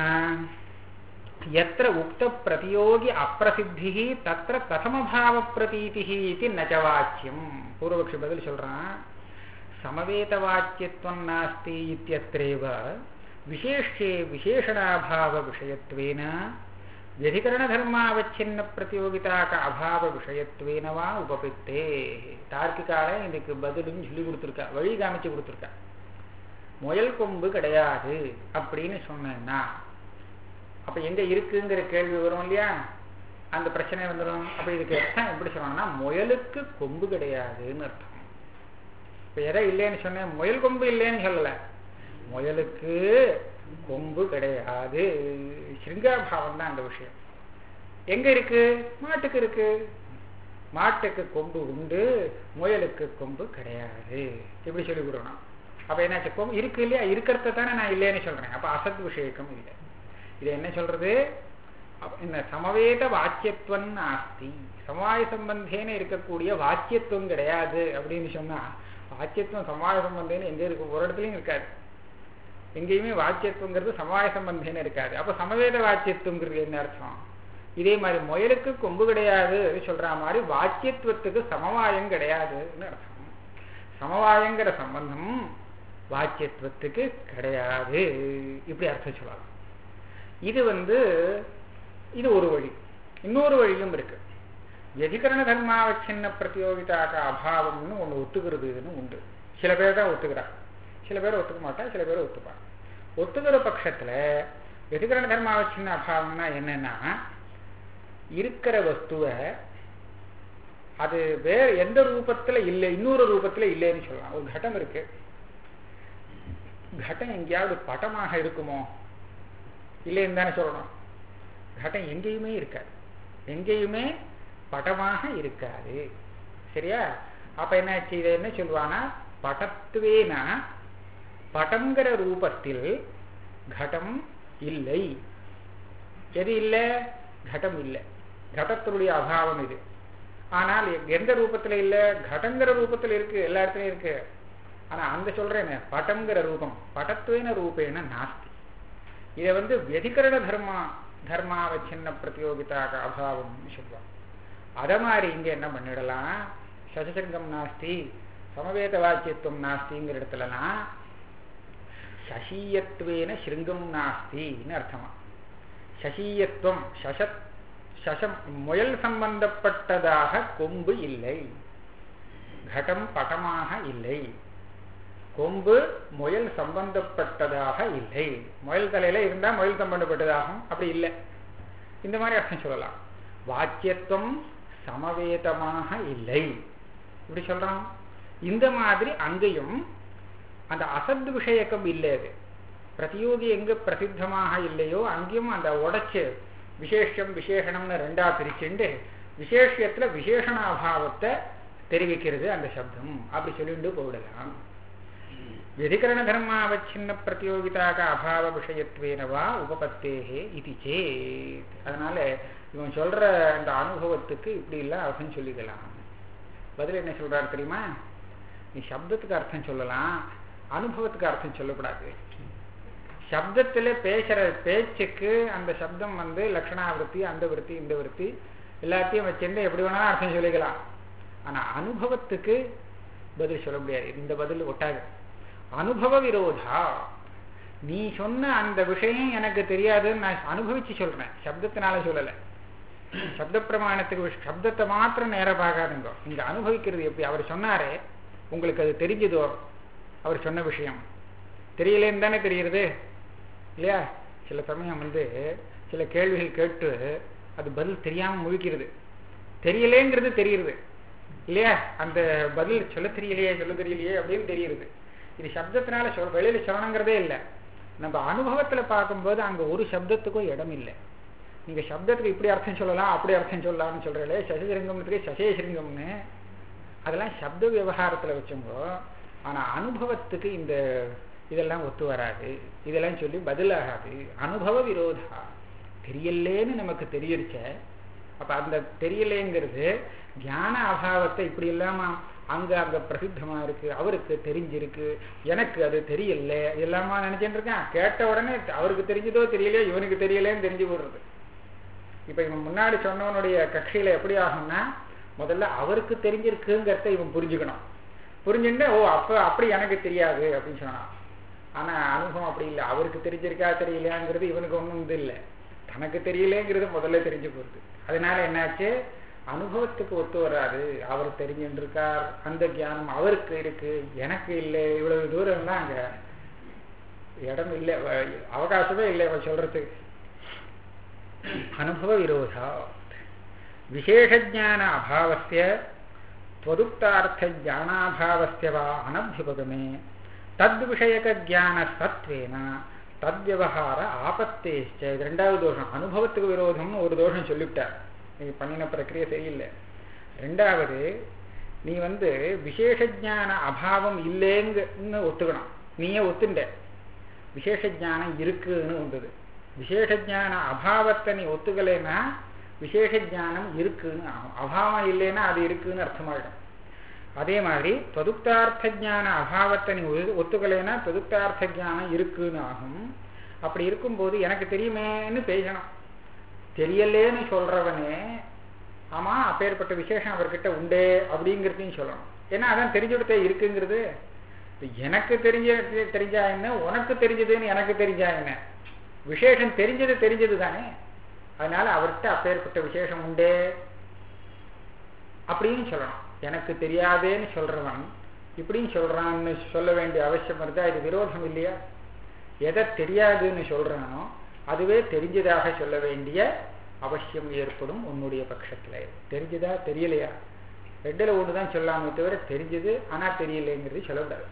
எத்திர உக்த பிரதியோகி அப்பிரசித்தி தத்திர கதமபாவ பிரதீதி இது நச்சவாச்சியம் பூர்வபக்ஷி பதில் சொல்றான் समवेतवाच्यत्वं नास्ति इत्यत्रैव विशेष्ये विशेषणाभावविषयत्वेन व्यधिकरणधर्मावच्छिन्नप्रतियोगिताक अभावविषयत्वेन वा உபபித்தே தார்க்கிகால இதுக்கு பதிலும் சொல்லி கொடுத்துருக்கா வழி காமிச்சு கொடுத்துருக்கா முயல் கொம்பு கிடையாது அப்படின்னு சொன்னேன்னா அப்ப எங்க இருக்குங்கிற கேள்வி வரும் இல்லையா அந்த பிரச்சனை வந்துடும் அப்ப இதுக்கு அர்த்தம் எப்படி சொல்லணும்னா முயலுக்கு கொம்பு கிடையாதுன்னு அர்த்தம் இப்ப எதை இல்லைன்னு சொன்னேன் முயல் கொம்பு இல்லைன்னு சொல்லல முயலுக்கு கொம்பு கிடையாது சிருங்காபாவம் தான் அந்த விஷயம் எங்க இருக்கு மாட்டுக்கு இருக்கு மாட்டுக்கு கொம்பு உண்டு முயலுக்கு கொம்பு கிடையாது எப்படி சொல்லி கொடுக்கணும் அப்ப என்னாச்சு கொம்பு இருக்கு இல்லையா இருக்கிறத தானே நான் இல்லைன்னு சொல்றேன் அப்ப அசத் விஷயக்கம் இல்லை இது என்ன சொல்றது இந்த சமவேத வாக்கியத்துவம் ஆஸ்தி சமவாய சம்பந்தேன இருக்கக்கூடிய வாக்கியத்துவம் கிடையாது அப்படின்னு சொன்னா வாக்கியத்துவம் சமவாய சம்பந்தேன்னு எங்க இருக்கு ஒரு இடத்துலயும் இருக்காது எங்கேயுமே வாக்கியத்துவங்கிறது சமவாய சம்பந்தேன்னு இருக்காது அப்ப சமவேத வாக்கியத்துவங்கிறது என்ன அர்த்தம் இதே மாதிரி முயலுக்கு கொம்பு கிடையாது சொல்ற மாதிரி வாக்கியத்துவத்துக்கு சமவாயம் கிடையாதுன்னு அர்த்தம் சமவாயங்கிற சம்பந்தம் வாக்கியத்துவத்துக்கு கிடையாது இப்படி அர்த்தம் சொல்லலாம் இது வந்து இது ஒரு வழி இன்னொரு வழியும் இருக்கு எதிகரண தர்மாவச்சின்ன பிரதியோகிதாக அபாவம்னு ஒன்று ஒத்துக்கிறதுன்னு உண்டு சில பேர் தான் ஒத்துக்கிறார் சில பேர் ஒத்துக்க மாட்டா சில பேர் ஒத்துப்பாங்க ஒத்துக்கிற பட்சத்துல எதிகரண தர்மாவச்சின்ன அபாவம்னா என்னன்னா இருக்கிற வஸ்துவை அது வேற எந்த ரூபத்துல இல்லை இன்னொரு ரூபத்துல இல்லைன்னு சொல்லலாம் ஒரு கட்டம் இருக்கு கட்டம் எங்கேயாவது பட்டமாக இருக்குமோ இல்லைன்னு தானே சொல்லணும் கட்டம் எங்கேயுமே இருக்காது எங்கேயுமே படமாக இருக்காது சரியா அப்ப என்னாச்சு இதை என்ன சொல்லுவானா படத்துவேனா படங்கிற ரூபத்தில் கடம் இல்லை எது இல்லை கடம் இல்லை கடத்தினுடைய அபாவம் இது ஆனால் எந்த ரூபத்துல இல்லை கடங்கிற ரூபத்தில் இருக்கு எல்லா இடத்துலயும் இருக்கு ஆனா அந்த சொல்றேன்னு படங்கிற ரூபம் படத்துவேன ரூபேன நாஸ்தி இதை வந்து வெதிகரண தர்மா தர்மாவச்சின்ன பிரதியோகிதாக அபாவம்னு சொல்லுவாங்க அத மாதிரி இங்க என்ன பண்ணிடலாம் சசசிருங்கம் நாஸ்தி சமவேத வாக்கியத்துவம் நாஸ்திங்கிற இடத்துலலாம் சசீயத்துவேன சிருங்கம் நாஸ்தின்னு அர்த்தமா சசீயத்துவம் சசத் சசம் முயல் சம்பந்தப்பட்டதாக கொம்பு இல்லை கடம் பட்டமாக இல்லை கொம்பு முயல் சம்பந்தப்பட்டதாக இல்லை முயல் தலையில இருந்தா முயல் சம்பந்தப்பட்டதாகும் அப்படி இல்லை இந்த மாதிரி அர்த்தம் சொல்லலாம் வாக்கியத்துவம் சமவேதமாக இல்லை இப்படி சொல்றான் இந்த மாதிரி அங்கேயும் அந்த அசத் விஷயக்கம் இல்லை அது பிரதியோகி எங்க பிரசித்தமாக இல்லையோ அங்கேயும் அந்த உடைச்சு விசேஷம் விசேஷணம்னு ரெண்டா பிரிச்சுண்டு விசேஷத்துல விசேஷணாபாவத்தை தெரிவிக்கிறது அந்த சப்தம் அப்படி சொல்லிட்டு போயிடலாம் व्यधिकरण धर्मावच्छिन्न प्रतियोगिताக அபாவ விஷயத்வேனவா உபபத்தேகே இது சேத் அதனால இவன் சொல்ற அந்த அனுபவத்துக்கு இப்படி எல்லாம் அர்த்தம் சொல்லிக்கலாம் பதில் என்ன சொல்றாரு தெரியுமா நீ சப்தத்துக்கு அர்த்தம் சொல்லலாம் அனுபவத்துக்கு அர்த்தம் சொல்லக்கூடாது சப்தத்துல பேசுற பேச்சுக்கு அந்த சப்தம் வந்து லட்சணாவிருத்தி அந்த விருத்தி இந்த விருத்தி எல்லாத்தையும் வச்சிருந்து எப்படி வேணாலும் அர்த்தம் சொல்லிக்கலாம் ஆனா அனுபவத்துக்கு பதில் சொல்ல முடியாது இந்த பதில் ஒட்டாது அனுபவ விரோதா நீ சொன்ன அந்த விஷயம் எனக்கு தெரியாதுன்னு நான் அனுபவிச்சு சொல்றேன் சப்தத்தினால சொல்லலை சப்த பிரமாணத்துக்கு சப்தத்தை மாத்திரம் நேர பார்க்காதுங்க இங்க அனுபவிக்கிறது எப்படி அவர் சொன்னாரே உங்களுக்கு அது தெரிஞ்சதோ அவர் சொன்ன விஷயம் தெரியலேன்னு தானே தெரியுறது இல்லையா சில சமயம் வந்து சில கேள்விகள் கேட்டு அது பதில் தெரியாம முழிக்கிறது தெரியலேங்கிறது தெரியுது இல்லையா அந்த பதில் சொல்ல தெரியலையே சொல்ல தெரியலையே அப்படின்னு தெரியுது இது சப்தத்தினால சொல் வெளியில சொல்லணுங்கிறதே இல்லை நம்ம அனுபவத்துல பார்க்கும்போது அங்க ஒரு சப்தத்துக்கும் இடம் இல்லை நீங்க சப்தத்துக்கு இப்படி அர்த்தம் சொல்லலாம் அப்படி அர்த்தம் சொல்லலாம்னு சொல்றீங்களே சசிசிருங்கம்னு சசேசிருங்கம்னு அதெல்லாம் சப்த விவகாரத்துல வச்சோங்கோ ஆனா அனுபவத்துக்கு இந்த இதெல்லாம் ஒத்து வராது இதெல்லாம் சொல்லி பதிலாகாது அனுபவ விரோதா தெரியலேன்னு நமக்கு தெரியிருச்ச அப்ப அந்த தெரியலேங்கிறது ஞான அபாவத்தை இப்படி இல்லாம அங்க அங்க பிரசித்தமா இருக்கு அவருக்கு தெரிஞ்சிருக்கு எனக்கு அது தெரியல எல்லாமா நினைச்சிட்டு இருக்கேன் கேட்ட உடனே அவருக்கு தெரிஞ்சதோ தெரியலையோ இவனுக்கு தெரியலேன்னு தெரிஞ்சு போடுறது இப்ப இவன் முன்னாடி சொன்னவனுடைய கட்சியில எப்படி ஆகும்னா முதல்ல அவருக்கு தெரிஞ்சிருக்குங்கிறத இவன் புரிஞ்சுக்கணும் புரிஞ்சுட்டு ஓ அப்ப அப்படி எனக்கு தெரியாது அப்படின்னு சொன்னான் ஆனா அனுபவம் அப்படி இல்லை அவருக்கு தெரிஞ்சிருக்கா தெரியலையாங்கிறது இவனுக்கு ஒன்றும் இது இல்லை தனக்கு தெரியலேங்கிறது முதல்ல தெரிஞ்சு போகுது அதனால என்னாச்சு அனுபவத்துக்கு ஒத்து வராது அவர் தெரிஞ்சுட்டு இருக்கார் அந்த ஞானம் அவருக்கு இருக்கு எனக்கு இல்லை இவ்வளவு தூரம்லாம் அங்க இடம் இல்லை வ- அவகாசமே இல்லை அவன் சொல்றதுக்கு அனுபவ விரோதா விசேஷஜான அபாவஸ்ய त्वदुक्तार्थज्ञानाभावस्य वा अनभ्युपगमे तद्विषयकज्ञानसत्त्वेन தத்வியவகார ஆபத்தேஷ்ட இது ரெண்டாவது தோஷம் அனுபவத்துக்கு விரோதம்னு ஒரு தோஷம் சொல்லிவிட்டார் நீ பண்ணின பிரக்கிரியை சரியில்லை ரெண்டாவது நீ வந்து விசேஷ ஞான அபாவம் இல்லைங்கன்னு ஒத்துக்கணும் நீயே ஒத்துண்ட விசேஷ ஞானம் இருக்குன்னு வந்தது விசேஷ ஞான அபாவத்தை நீ ஒத்துக்கலைன்னா விசேஷ ஞானம் இருக்குன்னு ஆகும் அபாவம் இல்லைன்னா அது இருக்குன்னு அர்த்தமாயிடும் அதே மாதிரி தொதுக்தார்த்த ஞான அபாவத்தை நீ ஒத்து- ஒத்துக்கலைன்னா தொதுக்தார்த்த ஞானம் இருக்குன்னு ஆகும் அப்படி இருக்கும்போது எனக்கு தெரியுமேன்னு பேசணும் தெரியலேன்னு சொல்றவனே ஆமா அப்பேற்பட்ட விசேஷம் அவர்கிட்ட உண்டே அப்படிங்கிறதையும் சொல்லணும் ஏன்னா அதான் தெரிஞ்சுடுத்தே இருக்குங்கிறது இப்ப எனக்கு தெரிஞ்ச தெரிஞ்சா என்ன உனக்கு தெரிஞ்சதுன்னு எனக்கு தெரிஞ்சா என்ன விசேஷம் தெரிஞ்சது தெரிஞ்சது தானே அதனால அவர்கிட்ட அப்பேற்பட்ட விசேஷம் உண்டே அப்படின்னு சொல்லணும் எனக்கு தெரியாதேன்னு சொல்றவன் இப்படின்னு சொல்றான்னு சொல்ல வேண்டிய அவசியம் இருந்தா இது விரோதம் இல்லையா எதை தெரியாதுன்னு சொல்றானோ அதுவே தெரிஞ்சதாக சொல்ல வேண்டிய அவசியம் ஏற்படும் உன்னுடைய பட்சத்துல தெரிஞ்சதா தெரியலையா ரெண்டுல ஒண்ணுதான் சொல்லாமே தவிர தெரிஞ்சது ஆனா தெரியலைங்கிறது சொல்லக்கூடாது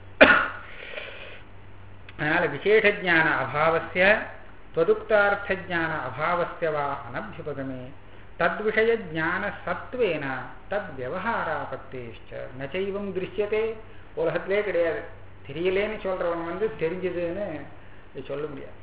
அதனால விசேஷ ஜான அபாவசிய त्वदुक्तार्थ ज्ञान अभावस्य वा अनभ्युपगमे तद्विषय ज्ञान सत्वेन தத் விவகாராபத்தேஷ்ட நச்சைவம் திருஷ்யத்தே உலகத்திலே கிடையாது தெரியலேன்னு சொல்றவன் வந்து தெரிஞ்சதுன்னு சொல்ல முடியாது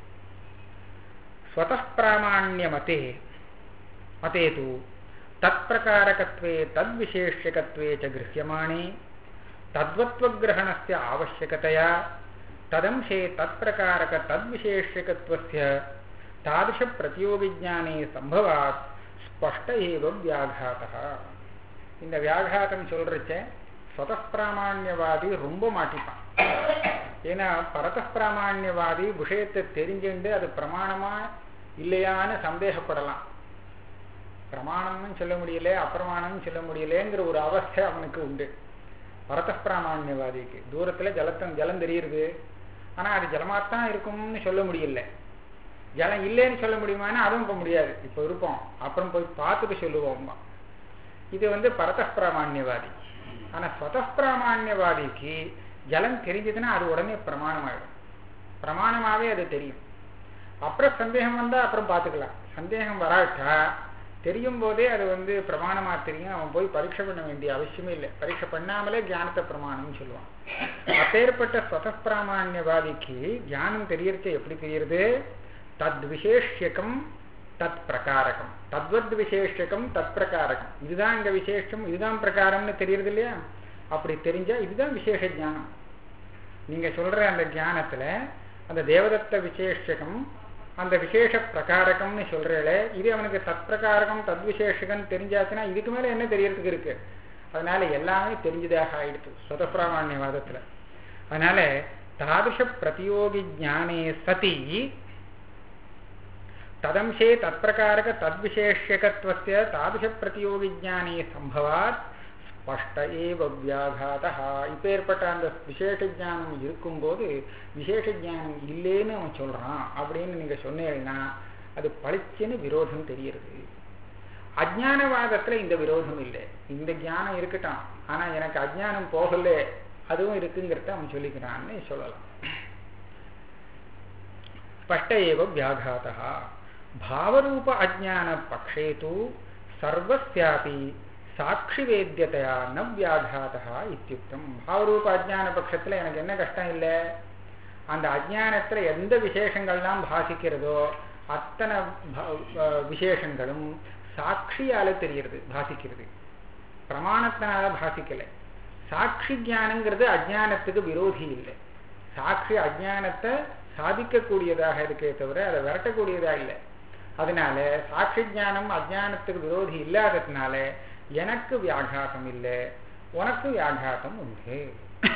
ஸ்வதப்பிராமாண்யமதே மதே தூ தத்பிரகாரகத்வே தத்விசேஷ்யகத்வே ச கிரஹ்யமாணே தத்வத்வகிரகணஸ்ய ஆவश्यकतया तदंशे तत्प्रकारक तद्विशेष्यकत्वस्य तादृशप्रतियोगिज्ञाने सम्भवात् ஸ்பஷ்ட ஏவ வியாகாதா இந்த வியாகாதம் சொல்றச்ச ஸ்வதப்பிராமாண்யவாதி ரொம்ப மாட்டிப்பான் ஏன்னா பரதப்பிராமாண்யவாதி விஷயத்தை தெரிஞ்சுண்டு அது பிரமாணமா இல்லையான்னு சந்தேகப்படலாம் பிரமாணம்னு சொல்ல முடியல அப்பிரமாணம்னு சொல்ல முடியலங்கிற ஒரு அவஸ்தை அவனுக்கு உண்டு பரதப்பிராமாண்யவாதிக்கு தூரத்துல ஜலத்தம் ஜலம் தெரியுது ஆனா அது ஜலமாத்தான் இருக்கும்னு சொல்ல முடியல ஜலம் இல்லைன்னு சொல்ல முடியுமானா அதுவும் இப்ப முடியாது இப்ப இருப்போம் அப்புறம் போய் பார்த்துட்டு சொல்லுவோம் இது வந்து பரதப்பிராமாண்யவாதி ஆனா ஸ்வதப்பிராமாண்யவாதிக்கு ஜலம் தெரிஞ்சதுன்னா அது உடனே பிரமாணமாயிடும் பிரமாணமாவே அது தெரியும் அப்புறம் சந்தேகம் வந்தா அப்புறம் பார்த்துக்கலாம் சந்தேகம் வராட்டா தெரியும் போதே அது வந்து பிரமாணமா தெரியும் அவன் போய் பரீட்சை பண்ண வேண்டிய அவசியமே இல்லை பரீட்சை பண்ணாமலே ஞானத்தை பிரமாணம்னு சொல்லுவான் அப்பேற்பட்ட ஸ்வதப்பிராமாண்யவாதிக்கு ஞானம் தெரியறது எப்படி தெரியுது தத் விசேஷியகம் தத் பிரகாரகம் தத்வத் விசேஷகம் தத் பிரகாரகம் இதுதான் இங்க விசேஷம் இதுதான் பிரகாரம்னு தெரியுது இல்லையா அப்படி தெரிஞ்சா இதுதான் விசேஷ ஞானம் நீங்க சொல்ற அந்த ஞானத்துல அந்த தேவதத்த விசேஷகம் அந்த விசேஷ பிரகாரகம்னு சொல்றேளே இது அவனுக்கு தத் பிரகாரகம் தத் விசேஷகம் தெரிஞ்சாச்சுன்னா இதுக்கு மேல என்ன தெரியறதுக்கு இருக்கு அதனால எல்லாமே தெரிஞ்சதாக ஆயிடுச்சு சுதப்பிராமாண்யவாதத்துல அதனால தாதுஷ பிரதியோகி ஞானே சதி ததம்சே தற்பிரகாரக தத்விசேஷகத்துவஸ்ய தாதுஷ பிரதியோகி ஞானே சம்பவாத் ஸ்பஷ்ட ஏவ வியாகாதா இப்பேற்பட்ட அந்த விசேஷ ஞானம் இருக்கும்போது விசேஷ ஞானம் இல்லைன்னு அவன் சொல்றான் அப்படின்னு நீங்க சொன்னீங்கன்னா அது பளிச்சுன்னு விரோதம் தெரியுது அஜானவாதத்துல இந்த விரோதம் இல்லை இந்த ஞானம் இருக்கட்டும் ஆனா எனக்கு அஜானம் போகல அதுவும் இருக்குங்கிறத அவன் சொல்லிக்கிறான்னு சொல்லலாம் ஸ்பஷ்ட ஏவ வியாகாதா பாவரூப அஜான பக்ஷே தூ சர்வஸ்யாபி சாட்சி வேத்தியதையா ந வியாகாதா இத்தியுக்தம் பாவரூப அஜான பட்சத்துல எனக்கு என்ன கஷ்டம் இல்லை அந்த அஜானத்துல எந்த விசேஷங்கள்லாம் பாசிக்கிறதோ அத்தனை விசேஷங்களும் சாட்சியால தெரிகிறது பாசிக்கிறது பிரமாணத்தினால பாசிக்கல சாட்சி ஜானங்கிறது அஜானத்துக்கு விரோதி இல்லை சாட்சி அஜானத்தை சாதிக்கக்கூடியதாக இருக்கே தவிர அதை விரட்டக்கூடியதா இல்லை அதனால சாட்சி ஜானம் அஜானத்துக்கு விரோதி இல்லாததுனால எனக்கு வியாகாதம் இல்லை உனக்கு வியாகாதம் உண்டு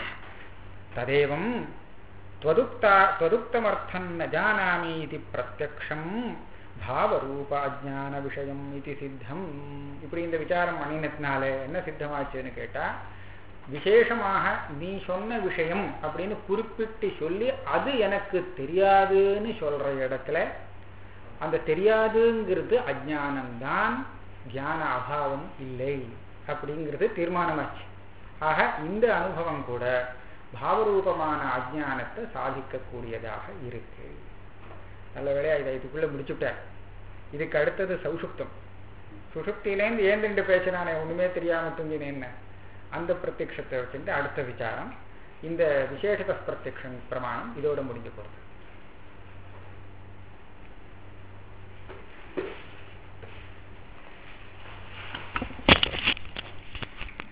ததேவம் त्वदुक्ता त्वदुक्तमर्थं न जानामि इति பிரத்யக்ஷம் பாவரூப அஜான விஷயம் இது சித்தம் இப்படி இந்த விசாரம் பண்ணினதுனால என்ன சித்தமாச்சுன்னு கேட்டா விசேஷமாக நீ சொன்ன விஷயம் அப்படின்னு குறிப்பிட்டு சொல்லி அது எனக்கு தெரியாதுன்னு சொல்ற இடத்துல அந்த தெரியாதுங்கிறது அஜானம்தான் தியான அபாவம் இல்லை அப்படிங்கிறது தீர்மானமாச்சு ஆக இந்த அனுபவம் கூட பாவரூபமான அஜானத்தை சாதிக்கக்கூடியதாக இருக்கு நல்ல வேலையா இதை இதுக்குள்ள முடிச்சுட்டார் இதுக்கு அடுத்தது சௌசுப்தம் சுசுப்தியிலேருந்து ஏன் ரெண்டு பேசினானே ஒண்ணுமே தெரியாம தூங்கினேன்னு அந்த பிரத்யக்ஷத்தை வச்சுட்டு அடுத்த விசாரம் இந்த விசேஷத பிரத்யக்ஷம் பிரமாணம் இதோட முடிஞ்சு போகிறது